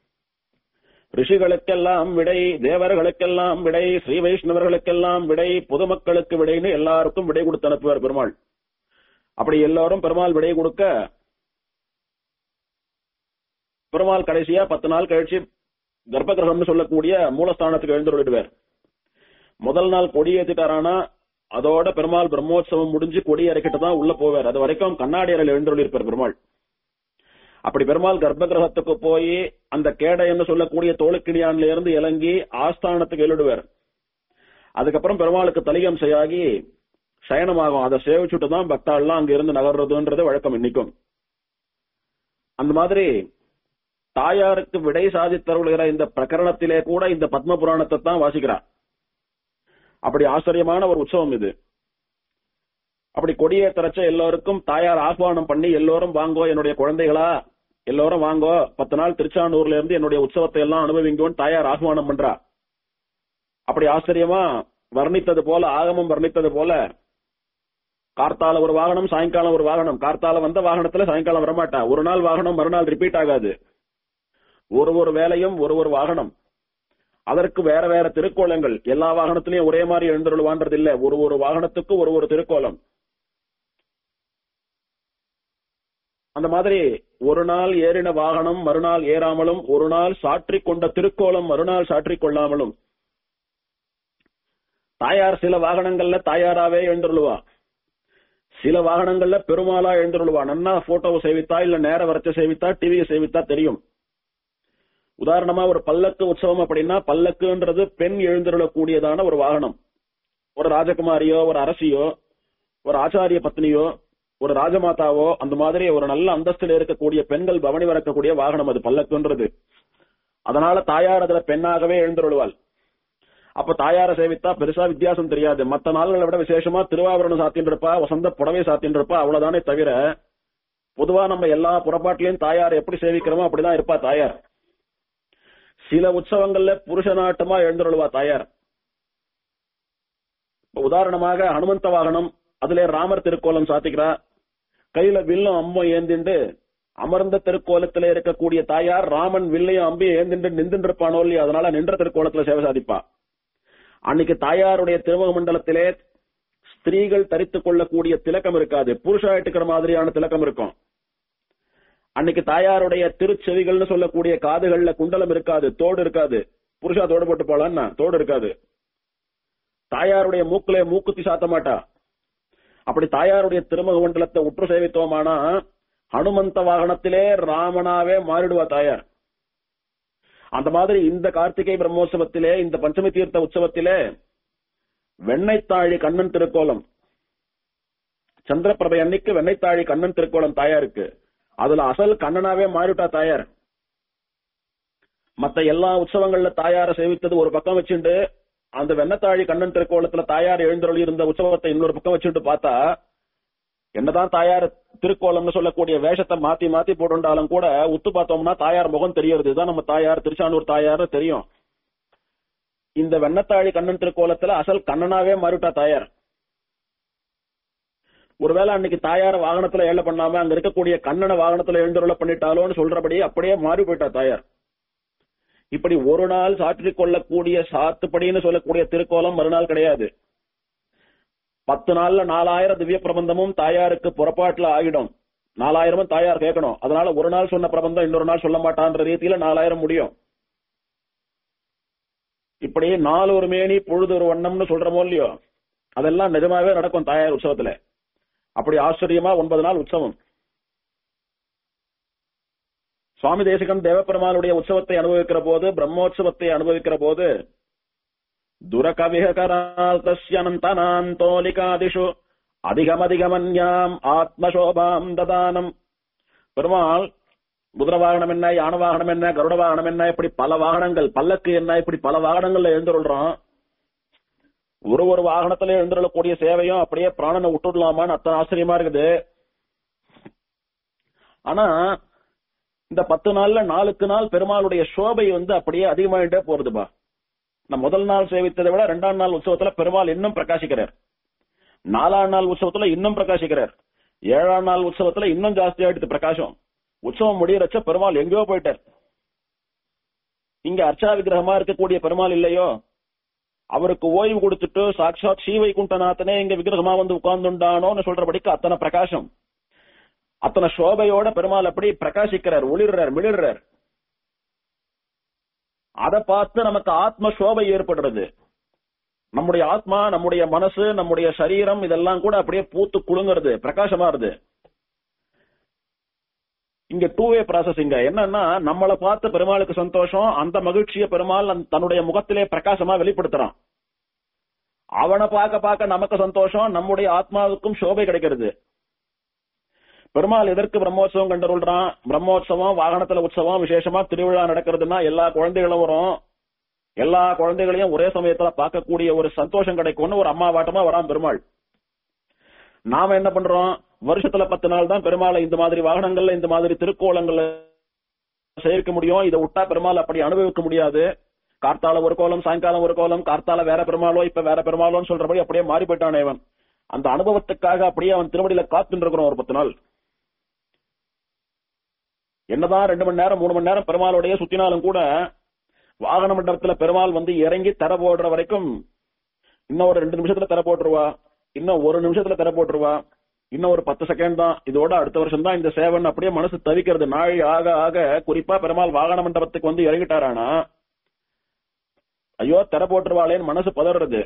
ரிஷிகளுக்கெல்லாம் விடை தேவர்களுக்கெல்லாம் விடை ஸ்ரீ வைஷ்ணவர்களுக்கெல்லாம் விடை பொதுமக்களுக்கு விடைன்னு எல்லாருக்கும் விடை கொடுத்து அனுப்புவார் பெருமாள் அப்படி எல்லாரும் பெருமாள் விடை கொடுக்க பெருமாள் கடைசியா பத்து நாள் கழிச்சு கர்ப்பகிரகம்னு சொல்லக்கூடிய மூலஸ்தானத்துக்கு எழுந்துருடுவார் முதல் நாள் கொடி ஏத்திட்டாரானா அதோட பெருமாள் பிரம்மோற்சவம் முடிஞ்சு கொடி இறக்கிட்டு தான் உள்ள போவார் அது வரைக்கும் கண்ணாடி அறையில் எழுந்துள்ளிருப்பார் பெருமாள் அப்படி பெருமாள் கர்ப்பகிரகத்துக்கு போய் அந்த கேடயம்னு சொல்லக்கூடிய தோளுக்கிணியான்ல இருந்து இறங்கி ஆஸ்தானத்துக்கு எழுடுவார் அதுக்கப்புறம் பெருமாளுக்கு தலிகம் செய்யாகி சயனமாகும் அதை சேவிச்சுட்டு தான் பக்தாள்லாம் அங்க இருந்து நகர்றதுன்றது வழக்கம் இன்னைக்கும் அந்த மாதிரி தாயாருக்கு விடை சாதித்தருளுகிற இந்த பிரகரணத்திலே கூட இந்த பத்ம புராணத்தை தான் வாசிக்கிறார் அப்படி ஆச்சரியமான ஒரு உற்சவம் இது அப்படி கொடியை திறச்ச எல்லோருக்கும் தாயார் ஆஹ்வானம் பண்ணி எல்லோரும் வாங்கோ என்னுடைய குழந்தைகளா எல்லோரும் வாங்கோ பத்து நாள் திருச்சானூர்ல இருந்து என்னுடைய உற்சவத்தை எல்லாம் அனுபவிங்கோன்னு தாயார் ஆஹ்வானம் பண்றா அப்படி ஆச்சரியமா வர்ணித்தது போல ஆகமம் வர்ணித்தது போல கார்த்தால ஒரு வாகனம் சாயங்காலம் ஒரு வாகனம் கார்த்தால வந்த வாகனத்துல சாயங்காலம் வரமாட்டா ஒரு நாள் வாகனம் மறுநாள் ரிப்பீட் ஆகாது ஒரு ஒரு வேலையும் ஒரு ஒரு வாகனம் அதற்கு வேற வேற திருக்கோலங்கள் எல்லா வாகனத்திலையும் ஒரே மாதிரி எழுந்துருவான்றது இல்ல ஒரு ஒரு வாகனத்துக்கு ஒரு ஒரு திருக்கோலம் அந்த மாதிரி ஒரு நாள் ஏறின வாகனம் மறுநாள் ஏறாமலும் ஒரு நாள் சாற்றிக் கொண்ட திருக்கோலம் மறுநாள் சாற்றிக் கொள்ளாமலும் தாயார் சில வாகனங்கள்ல தாயாராவே எழுந்துருவா சில வாகனங்கள்ல பெருமாளா எழுந்துருவா நன்னா போட்டோவை சேவித்தா இல்ல நேர வரைச்ச சேவித்தா டிவியை சேவித்தா தெரியும் உதாரணமா ஒரு பல்லக்கு உற்சவம் அப்படின்னா பல்லக்குன்றது பெண் எழுந்திருளக்கூடியதான ஒரு வாகனம் ஒரு ராஜகுமாரியோ ஒரு அரசியோ ஒரு ஆச்சாரிய பத்னியோ ஒரு ராஜமாதாவோ அந்த மாதிரி ஒரு நல்ல அந்தஸ்தில் இருக்கக்கூடிய பெண்கள் பவனி வரக்கூடிய வாகனம் அது பல்லக்குன்றது அதனால தாயார் அதுல பெண்ணாகவே எழுந்துருவாள் அப்ப தாயார சேவித்தா பெருசா வித்தியாசம் தெரியாது மத்த நாள்களை விட விசேஷமா திருவாபரணம் சாத்தின்னு இருப்பா வசந்த புடவை சாத்தின்னு இருப்பா அவ்வளவுதானே தவிர பொதுவா நம்ம எல்லா புறப்பாட்டிலையும் தாயார் எப்படி சேவிக்கிறோமோ அப்படிதான் இருப்பா தாயார் சில உற்சவங்கள்ல புருஷனாட்டமா எழுந்துருவா தாயார் உதாரணமாக ஹனுமந்த வாகனம் அதுல ராமர் திருக்கோலம் சாத்திக்கிறா கையில வில்லும் அம்பும் ஏந்திண்டு அமர்ந்த திருக்கோலத்துல இருக்கக்கூடிய தாயார் ராமன் வில்லையும் அம்பையும் ஏந்திண்டு நின்று இருப்பானோ இல்லையா அதனால நின்ற திருக்கோலத்துல சேவை சாதிப்பா அன்னைக்கு தாயாருடைய திருமுக மண்டலத்திலே ஸ்திரீகள் தரித்துக் கொள்ளக்கூடிய திலக்கம் இருக்காது புருஷா எடுக்கிற மாதிரியான திலக்கம் இருக்கும் அன்னைக்கு தாயாருடைய திருச்செவிகள்னு சொல்லக்கூடிய காதுகள்ல குண்டலம் இருக்காது தோடு இருக்காது புருஷா தோடு போட்டு போலான்னா தோடு இருக்காது தாயாருடைய மூக்குல மூக்குத்தி சாத்த மாட்டா அப்படி தாயாருடைய திருமுக மண்டலத்தை உற்று சேவித்தோமானா ஹனுமந்த வாகனத்திலே ராமனாவே மாறிடுவா தாயார் அந்த மாதிரி இந்த கார்த்திகை பிரம்மோற்சவத்திலே இந்த பஞ்சமி தீர்த்த உற்சவத்திலே வெண்ணைத்தாழி கண்ணன் திருக்கோலம் சந்திரபிரபை அன்னைக்கு வெண்ணைத்தாழி கண்ணன் திருக்கோலம் தாயாருக்கு அதுல அசல் கண்ணனாவே மாறிட்டா தாயார் மத்த எல்லா உற்சவங்கள்ல தாயார சேவித்தது ஒரு பக்கம் வச்சுண்டு அந்த வெண்ணத்தாழி கண்ணன் திருக்கோலத்துல தாயார் எழுந்தருளி இருந்த உற்சவத்தை இன்னொரு பக்கம் வச்சுட்டு பார்த்தா என்னதான் தாயார் திருக்கோலம்னு சொல்லக்கூடிய வேஷத்தை மாத்தி மாத்தி போட்டுண்டாலும் கூட உத்து பார்த்தோம்னா தாயார் முகம் தெரியறது இதுதான் நம்ம தாயார் திருச்சானூர் தாயார் தெரியும் இந்த வெண்ணத்தாழி கண்ணன் திருக்கோலத்துல அசல் கண்ணனாவே மாறிட்டா தாயார் ஒருவேளை அன்னைக்கு தாயார வாகனத்துல ஏழை பண்ணாம அங்க இருக்கக்கூடிய கண்ணனை வாகனத்துல எழுந்தருள பண்ணிட்டாலோன்னு சொல்றபடி அப்படியே மாறி போயிட்டா தாயார் இப்படி ஒரு நாள் சாற்றிக் கொள்ளக்கூடிய சாத்துப்படின்னு சொல்லக்கூடிய திருக்கோலம் மறுநாள் கிடையாது பத்து நாள்ல நாலாயிரம் திவ்ய பிரபந்தமும் தாயாருக்கு புறப்பாட்டுல ஆகிடும் நாலாயிரமும் தாயார் கேட்கணும் அதனால ஒரு நாள் சொன்ன பிரபந்தம் இன்னொரு நாள் சொல்ல மாட்டான்ற ரீதியில நாலாயிரம் முடியும் இப்படி நாலு ஒரு மேனி பொழுது ஒரு வண்ணம்னு சொல்றமோ இல்லையோ அதெல்லாம் நிஜமாவே நடக்கும் தாயார் உற்சவத்துல அப்படி ஆச்சரியமா ஒன்பது நாள் உற்சவம் சுவாமி தேசிகன் தேவப்பெருமானுடைய உற்சவத்தை அனுபவிக்கிற போது பிரம்மோற்சவத்தை அனுபவிக்கிற போது துரகவிகராந்தோலிகாதிஷு அதிகமதிகமன்யாம் ஆத்மசோபாம் ததானம் பெருமாள் குதிர வாகனம் என்ன யானை வாகனம் என்ன கருட வாகனம் என்ன இப்படி பல வாகனங்கள் பல்லக்கு என்ன இப்படி பல வாகனங்கள்ல எழுந்துருள்றோம் ஒரு ஒரு வாகனத்துல எழுந்துள்ளக்கூடிய சேவையும் அப்படியே பிராணனை விட்டுடலாமான்னு அத்தனை ஆச்சரியமா இருக்குது ஆனா இந்த பத்து நாள்ல நாளுக்கு நாள் பெருமாளுடைய சோபை வந்து அப்படியே அதிகமாயிட்டே போறதுப்பா நான் முதல் நாள் சேவித்ததை விட ரெண்டாம் நாள் உற்சவத்துல பெருமாள் இன்னும் பிரகாசிக்கிறார் நாலாம் நாள் உற்சவத்துல இன்னும் பிரகாசிக்கிறார் ஏழாம் நாள் உற்சவத்துல இன்னும் ஜாஸ்தி ஆயிடுது பிரகாசம் உற்சவம் முடியறச்ச பெருமாள் எங்கேயோ போயிட்டார் இங்க அர்ச்சா விக்கிரகமா இருக்கக்கூடிய பெருமாள் இல்லையோ அவருக்கு ஓய்வு கொடுத்துட்டு சாட்சாத் ஸ்ரீவைகுண்டநாதனே இங்க விக்கிரகமா வந்து உட்கார்ந்துண்டானோன்னு சொல்றபடிக்கு அத்தனை பிரகாசம் அத்தனை சோபையோட பெருமாள் அப்படி பிரகாசிக்கிறார் ஒளிர்றார் மிளிர்றார் அதை பார்த்து நமக்கு ஆத்ம சோபை ஏற்படுறது நம்முடைய ஆத்மா நம்முடைய மனசு நம்முடைய சரீரம் இதெல்லாம் கூட அப்படியே பூத்து குலுங்குறது பிரகாசமாறுது இங்க டூ வே ப்ராசஸ் இங்க என்னன்னா நம்மளை பார்த்து பெருமாளுக்கு சந்தோஷம் அந்த மகிழ்ச்சியை பெருமாள் அந்த- தன்னுடைய முகத்திலே பிரகாசமா வெளிப்படுத்துறான் அவனை பார்க்க பார்க்க நமக்கு சந்தோஷம் நம்முடைய ஆத்மாவுக்கும் சோபை கிடைக்கிறது பெருமாள் எதற்கு பிரம்மோற்சவம் கண்டருள்றான் பிரம்மோற்சவம் வாகனத்துல உற்சவம் விசேஷமா திருவிழா நடக்கிறதுனா எல்லா குழந்தைகளும் வரும் எல்லா குழந்தைகளையும் ஒரே சமயத்துல பார்க்கக்கூடிய ஒரு சந்தோஷம் கிடைக்கும்னு ஒரு அம்மா வாட்டமா வரான் பெருமாள் நாம என்ன பண்றோம் வருஷத்துல பத்து நாள் தான் பெருமாளை இந்த மாதிரி வாகனங்கள்ல இந்த மாதிரி திருக்கோலங்கள்ல சேர்க்க முடியும் இதை விட்டா பெருமாள் அப்படி அனுபவிக்க முடியாது கார்த்தால ஒரு கோலம் சாயங்காலம் ஒரு கோலம் கார்த்தால வேற பெருமாளோ இப்ப வேற பெருமாளோன்னு சொல்றபடி அப்படியே மாறி போயிட்டானே அவன் அந்த அனுபவத்துக்காக அப்படியே அவன் திருவடியில காத்துட்டு இருக்கிறோம் ஒரு பத்து நாள் என்னதான் ரெண்டு மணி நேரம் மூணு மணி நேரம் பெருமாளுடைய சுத்தினாலும் கூட வாகன மண்டபத்துல பெருமாள் வந்து இறங்கி தர போடுற வரைக்கும் இன்னும் ஒரு ரெண்டு நிமிஷத்துல தர போட்டுருவா இன்னும் ஒரு நிமிஷத்துல தர போட்டுருவா இன்னும் ஒரு பத்து செகண்ட் தான் இதோட அடுத்த வருஷம் தான் இந்த சேவன் அப்படியே மனசு தவிக்கிறது நாள் ஆக ஆக குறிப்பா பெருமாள் வாகன மண்டபத்துக்கு வந்து இறங்கிட்டாரானா ஐயோ தர போட்டுருவாளேன்னு மனசு பதறது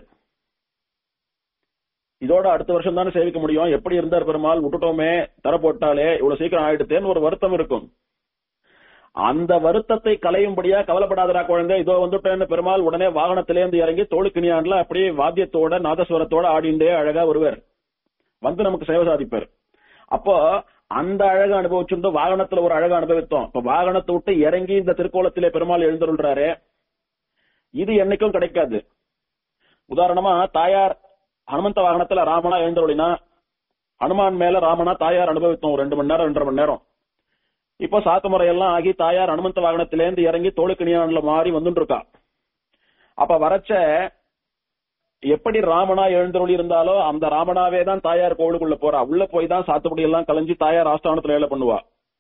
இதோட அடுத்த வருஷம் தானே சேவிக்க முடியும் எப்படி இருந்தார் பெருமாள் விட்டுட்டோமே தர போட்டாலே இவ்வளவு சீக்கிரம் ஆயிடுத்தேன்னு ஒரு வருத்தம் இருக்கும் அந்த வருத்தத்தை களையும்படியா கவலைப்படாதடா குழந்தை இதோ வந்துட்டேன்னு பெருமாள் உடனே வாகனத்திலேருந்து இறங்கி தோளுக்கிணியான்ல அப்படியே வாத்தியத்தோட நாதஸ்வரத்தோட ஆடிண்டே அழகா வருவார் வந்து நமக்கு சேவை சாதிப்பார் அப்போ அந்த அழகை அனுபவிச்சிருந்து வாகனத்துல ஒரு அழகை அனுபவித்தோம் இப்ப வாகனத்தை விட்டு இறங்கி இந்த திருக்கோலத்திலே பெருமாள் எழுந்தருள்றாரு இது என்னைக்கும் கிடைக்காது உதாரணமா தாயார் ஹனுமந்த வாகனத்துல ராமனா எழுந்தருளினா ஹனுமான் மேல ராமனா தாயார் அனுபவித்தோம் ஒரு ரெண்டு மணி நேரம் ரெண்டரை மணி நேரம் இப்போ சாத்து முறையெல்லாம் ஆகி தாயார் ஹனுமந்த வாகனத்திலேருந்து இறங்கி தோளுக்கிணியான்ல மாறி வந்துட்டு இருக்கா அப்ப வரச்ச எப்படி ராமனா எழுந்தருளி இருந்தாலோ அந்த ராமனாவே தான் தாயார் கோவிலுக்குள்ள போறா உள்ள போய் தான் சாத்துப்படி எல்லாம் கலைஞ்சு தாயார் ஆஸ்தானத்துல வேலை பண்ணுவா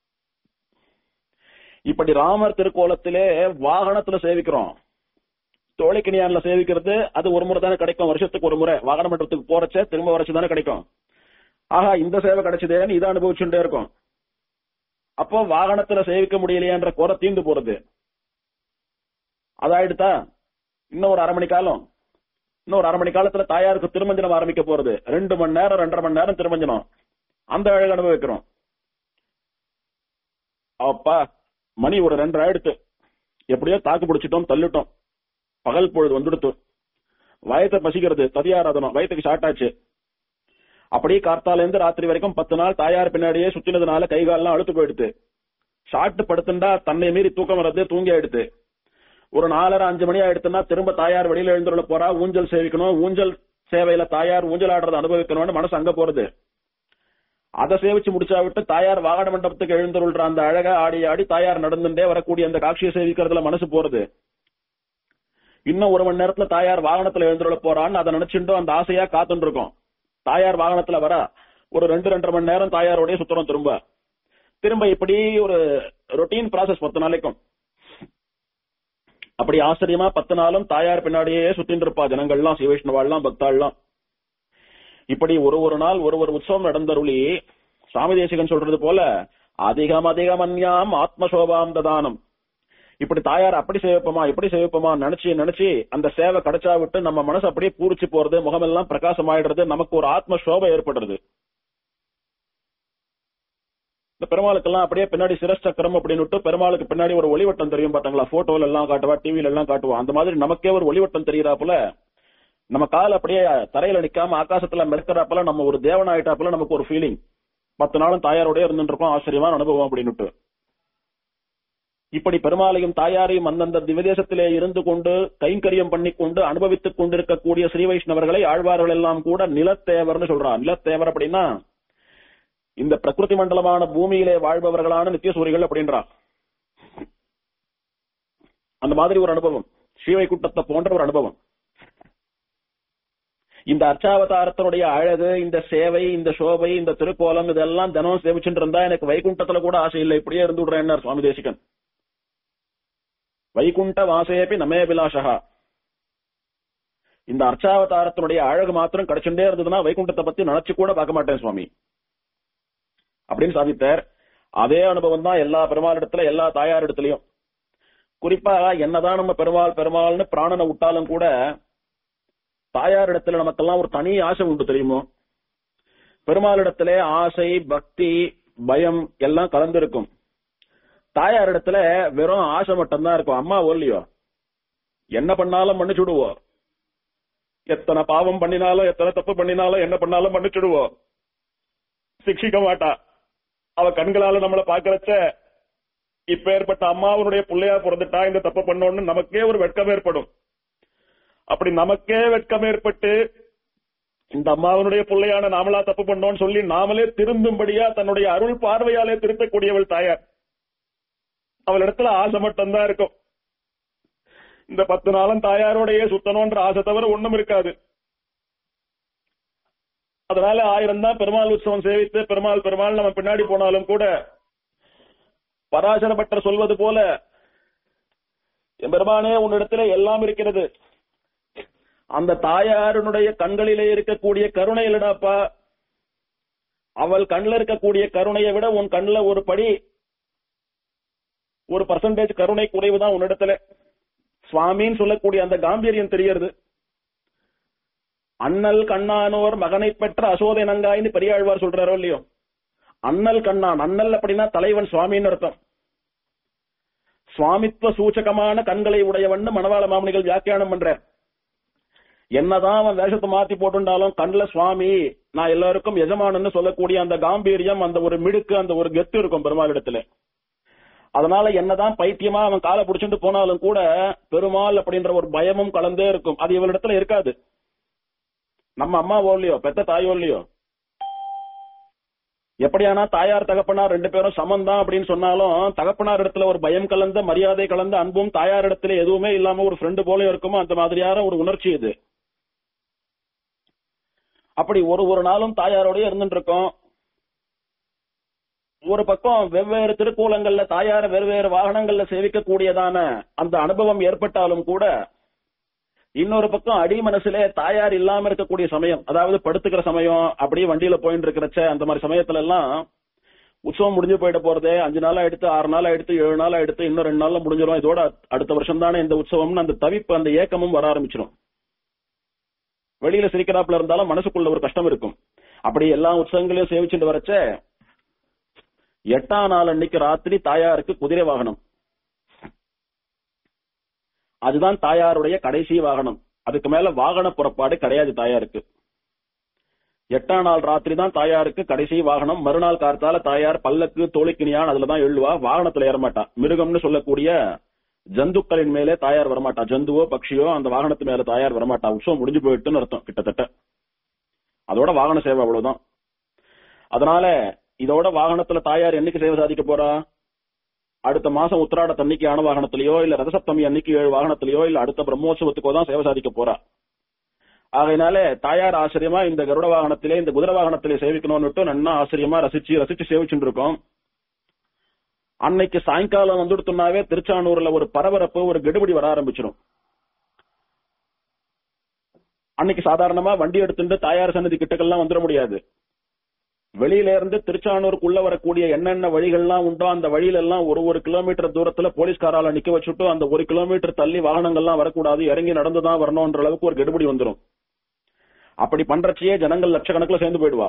இப்படி ராமர் திருக்கோலத்திலே வாகனத்துல சேவிக்கிறோம் தோழிக்கிணியான்ல சேவிக்கிறது அது ஒரு முறை தானே கிடைக்கும் வருஷத்துக்கு ஒரு முறை வாகன மன்றத்துக்கு போறச்ச திரும்ப வரச்சு தானே கிடைக்கும் ஆஹா இந்த சேவை கிடைச்சதேன்னு இதை அனுபவிச்சுட்டே இருக்கும் அப்போ வாகனத்துல சேவிக்க முடியலையான்ற குறை தீர்ந்து போறது அதாயிடுதா இன்னும் ஒரு அரை மணி காலம் இன்னும் ஒரு அரை மணி காலத்துல தாயாருக்கு திருமஞ்சனம் ஆரம்பிக்க போறது ரெண்டு மணி நேரம் ரெண்டரை மணி நேரம் திருமஞ்சனம் அந்த அழகு அனுபவிக்கிறோம் அப்பா மணி ஒரு ரெண்டரை ஆயிடுத்து எப்படியோ தாக்கு பிடிச்சிட்டோம் தள்ளிட்டோம் பகல் பொழுது வந்துடுத்து வயத்தை பசிக்கிறது ததியாராதனம் வயத்துக்கு ஷார்ட் ஆச்சு அப்படியே கார்த்தால இருந்து ராத்திரி வரைக்கும் பத்து நாள் தாயார் பின்னாடியே சுத்தினதுனால கை கால்லாம் அழுத்து போயிடுது ஷார்ட் படுத்துண்டா தன்னை மீறி தூக்கம் வர்றது தூங்கி ஆயிடுது ஒரு நாலரை அஞ்சு மணி ஆயிடுத்துன்னா திரும்ப தாயார் வெளியில எழுந்துள்ள போறா ஊஞ்சல் சேவிக்கணும் ஊஞ்சல் சேவையில தாயார் ஊஞ்சல் ஆடுறத அனுபவிக்கணும்னு மனசு அங்க போறது அதை சேவிச்சு முடிச்சா விட்டு தாயார் வாகன மண்டபத்துக்கு எழுந்துருள்ற அந்த அழக ஆடி ஆடி தாயார் நடந்துட்டே வரக்கூடிய அந்த காட்சியை சேவிக்கிறதுல மனசு போறது இன்னும் ஒரு மணி நேரத்துல தாயார் வாகனத்துல எழுந்துள்ள போறான்னு அதை நினைச்சுட்டு அந்த ஆசையா காத்துட்டு இருக்கோம் தாயார் வாகனத்துல வர ஒரு ரெண்டு ரெண்டரை மணி நேரம் தாயாரோடய சுத்துறோம் திரும்ப திரும்ப இப்படி ஒரு ரொட்டீன் ப்ராசஸ் பத்து நாளைக்கும் அப்படி ஆச்சரியமா பத்து நாளும் தாயார் பின்னாடியே சுத்தின்னு இருப்பா ஜனங்கள்லாம் சிவைஷ்ணவாள்லாம் பக்தாள்லாம் இப்படி ஒரு ஒரு நாள் ஒரு ஒரு உற்சவம் நடந்தருளி சாமி தேசிகன் சொல்றது போல அதிகம் அதிகம் அந்யாம் ஆத்மசோபாம் ததானம் இப்படி தாயார் அப்படி சேவிப்போமா இப்படி சேவிப்போமா நினைச்சு நினைச்சு அந்த சேவை கிடைச்சா விட்டு நம்ம மனசு அப்படியே பூரிச்சு போறது முகமெல்லாம் பிரகாசமாயிடுறது நமக்கு ஒரு ஆத்ம சோபை ஏற்படுறது இந்த பெருமாளுக்கெல்லாம் அப்படியே பின்னாடி சிரஸ்சக்கரம் அப்படின்னு பெருமாளுக்கு பின்னாடி ஒரு ஒளிவட்டம் தெரியும் பாத்தீங்களா போட்டோல எல்லாம் காட்டுவா டிவில எல்லாம் காட்டுவா அந்த மாதிரி நமக்கே ஒரு ஒளிவட்டம் தெரியறாப்புல நம்ம கால் அப்படியே தரையில நிக்காம ஆகாசத்துல மெருக்கிறாப்புல நம்ம ஒரு தேவன் ஆயிட்டாப்புல நமக்கு ஒரு ஃபீலிங் பத்து நாளும் தாயாரோடய இருந்துட்டு இருக்கோம் ஆச்சரியமான அனுபவம் அப்படின்னுட்டு இப்படி பெருமாளையும் தாயாரையும் அந்தந்த திவதேசத்திலே இருந்து கொண்டு கைங்கரியம் பண்ணி கொண்டு அனுபவித்துக் கொண்டிருக்கக்கூடிய ஸ்ரீ வைஷ்ணவர்களை ஆழ்வார்கள் எல்லாம் கூட நிலத்தேவர்னு சொல்றான் நிலத்தேவர் அப்படின்னா இந்த பிரகிருதி மண்டலமான பூமியிலே வாழ்பவர்களான நித்தியசூரிகள் அப்படின்றான் அந்த மாதிரி ஒரு அனுபவம் ஸ்ரீவைகுண்டத்தை போன்ற ஒரு அனுபவம் இந்த அர்ச்சாவதாரத்தினுடைய அழகு இந்த சேவை இந்த சோபை இந்த திருக்கோலம் இதெல்லாம் தினம் சேவிச்சுட்டு இருந்தா எனக்கு வைகுண்டத்துல கூட ஆசை இல்லை இப்படியே இருந்து விடுறேன் சுவாமி தேசிகன் வைகுண்ட வாசேபி நமே விலாசகா இந்த அர்ச்சாவதாரத்தினுடைய அழகு மாத்திரம் கிடைச்சுட்டே இருந்ததுன்னா வைகுண்டத்தை பத்தி நினைச்சு கூட பார்க்க மாட்டேன் சுவாமி அப்படின்னு சாதித்தார் அதே அனுபவம் தான் எல்லா பெருமாள் இடத்துல எல்லா தாயார் இடத்துலயும் குறிப்பா என்னதான் நம்ம பெருமாள் பெருமாள்னு பிராணனை விட்டாலும் கூட தாயார் இடத்துல நமக்கெல்லாம் ஒரு தனி ஆசை உண்டு தெரியுமோ பெருமாள் இடத்துல ஆசை பக்தி பயம் எல்லாம் கலந்திருக்கும் தாயார் இடத்துல வெறும் ஆசை மட்டும்தான் இருக்கும் அம்மா ஓல்லையோ என்ன பண்ணாலும் மன்னிச்சுடுவோம் எத்தனை பாவம் பண்ணினாலும் எத்தனை தப்பு பண்ணினாலும் என்ன பண்ணாலும் மன்னிச்சுடுவோம் சிக்ஷிக்க மாட்டா அவ கண்களால நம்மள பாக்குறச்ச இப்ப ஏற்பட்ட அம்மாவனுடைய பிள்ளையா பிறந்துட்டா இந்த தப்பு பண்ணோன்னு நமக்கே ஒரு வெட்கம் ஏற்படும் அப்படி நமக்கே வெட்கம் ஏற்பட்டு இந்த அம்மாவனுடைய பிள்ளையான நாமளா தப்பு பண்ணோம்னு சொல்லி நாமளே திருந்தும்படியா தன்னுடைய அருள் பார்வையாலே திருத்தக்கூடியவள் தாயார் அவள் இடத்துல ஆசை மட்டும்தான் இருக்கும் இந்த பத்து நாளும் தாயாரோடையே சுத்தணும்ன்ற ஆசை தவிர ஒண்ணும் இருக்காது அதனால ஆயிரம் தான் பெருமாள் உற்சவம் சேவித்து பெருமாள் பெருமாள் நம்ம பின்னாடி போனாலும் கூட பராசர பட்டர் சொல்வது போல என் பெருமானே உன்னிடத்துல எல்லாம் இருக்கிறது அந்த தாயாருடைய கண்களிலே இருக்கக்கூடிய கருணை இல்லடாப்பா அவள் கண்ணில் இருக்கக்கூடிய கருணையை விட உன் கண்ணுல ஒரு படி ஒரு பர்சன்டேஜ் கருணை குறைவுதான் உன்னிடத்துல சுவாமின்னு சொல்லக்கூடிய அந்த காம்பீரியம் தெரியறது அண்ணல் கண்ணானோர் மகனை பெற்ற அசோதை நங்காயின்னு பெரியாழ்வார் சொல்றாரோ இல்லையோ அண்ணல் கண்ணான் அண்ணல் அப்படின்னா தலைவன் சுவாமின்னு அர்த்தம் சுவாமித்துவ சூச்சகமான கண்களை உடையவன் மணவாள மாமனிகள் வியாக்கியானம் பண்றார் என்னதான் அவன் வேஷத்தை மாத்தி போட்டுண்டாலும் கண்ணுல சுவாமி நான் எல்லாருக்கும் எஜமானன்னு சொல்லக்கூடிய அந்த காம்பீரியம் அந்த ஒரு மிடுக்கு அந்த ஒரு கெத்து இருக்கும் பெருமாள் இடத்துல அதனால என்னதான் பைத்தியமா அவன் காலை பிடிச்சிட்டு போனாலும் கூட பெருமாள் அப்படின்ற ஒரு பயமும் கலந்தே இருக்கும் அது இவளிடத்துல இருக்காது நம்ம அம்மாவோ இல்லையோ பெத்த தாயோ இல்லையோ எப்படியானா தாயார் தகப்பனார் ரெண்டு பேரும் சமம் அப்படின்னு சொன்னாலும் தகப்பனார் இடத்துல ஒரு பயம் கலந்த மரியாதை கலந்த அன்பும் தாயார் இடத்துல எதுவுமே இல்லாம ஒரு ஃப்ரெண்டு போல இருக்குமோ அந்த மாதிரியான ஒரு உணர்ச்சி இது அப்படி ஒரு ஒரு நாளும் தாயாரோடய இருந்துட்டு இருக்கோம் ஒரு பக்கம் வெவ்வேறு திருக்கூலங்கள்ல தாயார வெவ்வேறு வாகனங்கள்ல சேவிக்கக்கூடியதான அந்த அனுபவம் ஏற்பட்டாலும் கூட இன்னொரு பக்கம் அடி மனசுல தாயார் இல்லாம இருக்கக்கூடிய சமயம் அதாவது படுத்துக்கிற சமயம் அப்படியே வண்டியில போயிட்டு இருக்கிறச்ச அந்த மாதிரி சமயத்துல எல்லாம் உற்சவம் முடிஞ்சு போயிட போறதே அஞ்சு நாளா எடுத்து ஆறு நாளா எடுத்து ஏழு நாளா எடுத்து இன்னும் ரெண்டு நாள்ல முடிஞ்சிடும் இதோட அடுத்த வருஷம் தானே இந்த உற்சவம்னு அந்த தவிப்பு அந்த ஏக்கமும் வர ஆரம்பிச்சிடும் வெளியில சிரிக்கிறாப்புல இருந்தாலும் மனசுக்குள்ள ஒரு கஷ்டம் இருக்கும் அப்படி எல்லா உற்சவங்களையும் சேவிச்சுட்டு வரச்ச எட்டாம் நாள் அன்னைக்கு ராத்திரி தாயாருக்கு குதிரை வாகனம் அதுதான் தாயாருடைய கடைசி வாகனம் அதுக்கு மேல வாகன புறப்பாடு கிடையாது தாயாருக்கு எட்டாம் நாள் ராத்திரி தான் தாயாருக்கு கடைசி வாகனம் மறுநாள் கார்த்தால தாயார் பல்லக்கு தோழிக்கினியான் அதுலதான் எழுவா வாகனத்துல ஏறமாட்டா மிருகம்னு சொல்லக்கூடிய ஜந்துக்களின் மேலே தாயார் வரமாட்டா ஜந்துவோ பக்ஷியோ அந்த வாகனத்து மேல தாயார் வரமாட்டா உற்சவம் முடிஞ்சு போயிட்டுன்னு அர்த்தம் கிட்டத்தட்ட அதோட வாகன சேவை அவ்வளவுதான் அதனால இதோட வாகனத்துல தாயார் என்னைக்கு சேவை சாதிக்க போறா அடுத்த மாசம் உத்திராட தண்ணிக்கு ஆன வாகனத்திலயோ இல்ல ரதசப்தமி அன்னைக்கு ஏழு வாகனத்திலயோ இல்ல அடுத்த பிரம்மோற்சவத்துக்கோ தான் சேவை சாதிக்க போறா ஆகையினால தாயார் ஆச்சரியமா இந்த கருட வாகனத்திலே இந்த குதிரை வாகனத்திலே சேவிக்கணும்னு நன்னா ஆச்சரியமா ரசிச்சு ரசிச்சு சேவிச்சுட்டு இருக்கோம் அன்னைக்கு சாயங்காலம் வந்துடுத்துனாவே திருச்சானூர்ல ஒரு பரபரப்பு ஒரு கெடுபடி வர ஆரம்பிச்சிடும் அன்னைக்கு சாதாரணமா வண்டி எடுத்துட்டு தாயார் சன்னதி கிட்டக்கெல்லாம் வந்துட முடியாது வெளியில இருந்து திருச்சானூருக்குள்ள வரக்கூடிய என்னென்ன வழிகள்லாம் உண்டோ அந்த வழியில எல்லாம் ஒரு ஒரு கிலோமீட்டர் தூரத்துல போலீஸ்காரால நிக்க வச்சுட்டு அந்த ஒரு கிலோமீட்டர் தள்ளி வாகனங்கள்லாம் வரக்கூடாது இறங்கி நடந்துதான் வரணும்ன்ற அளவுக்கு ஒரு கெடுபடி வந்துடும் அப்படி பண்றச்சே ஜனங்கள் லட்சக்கணக்கில் சேர்ந்து போயிடுவா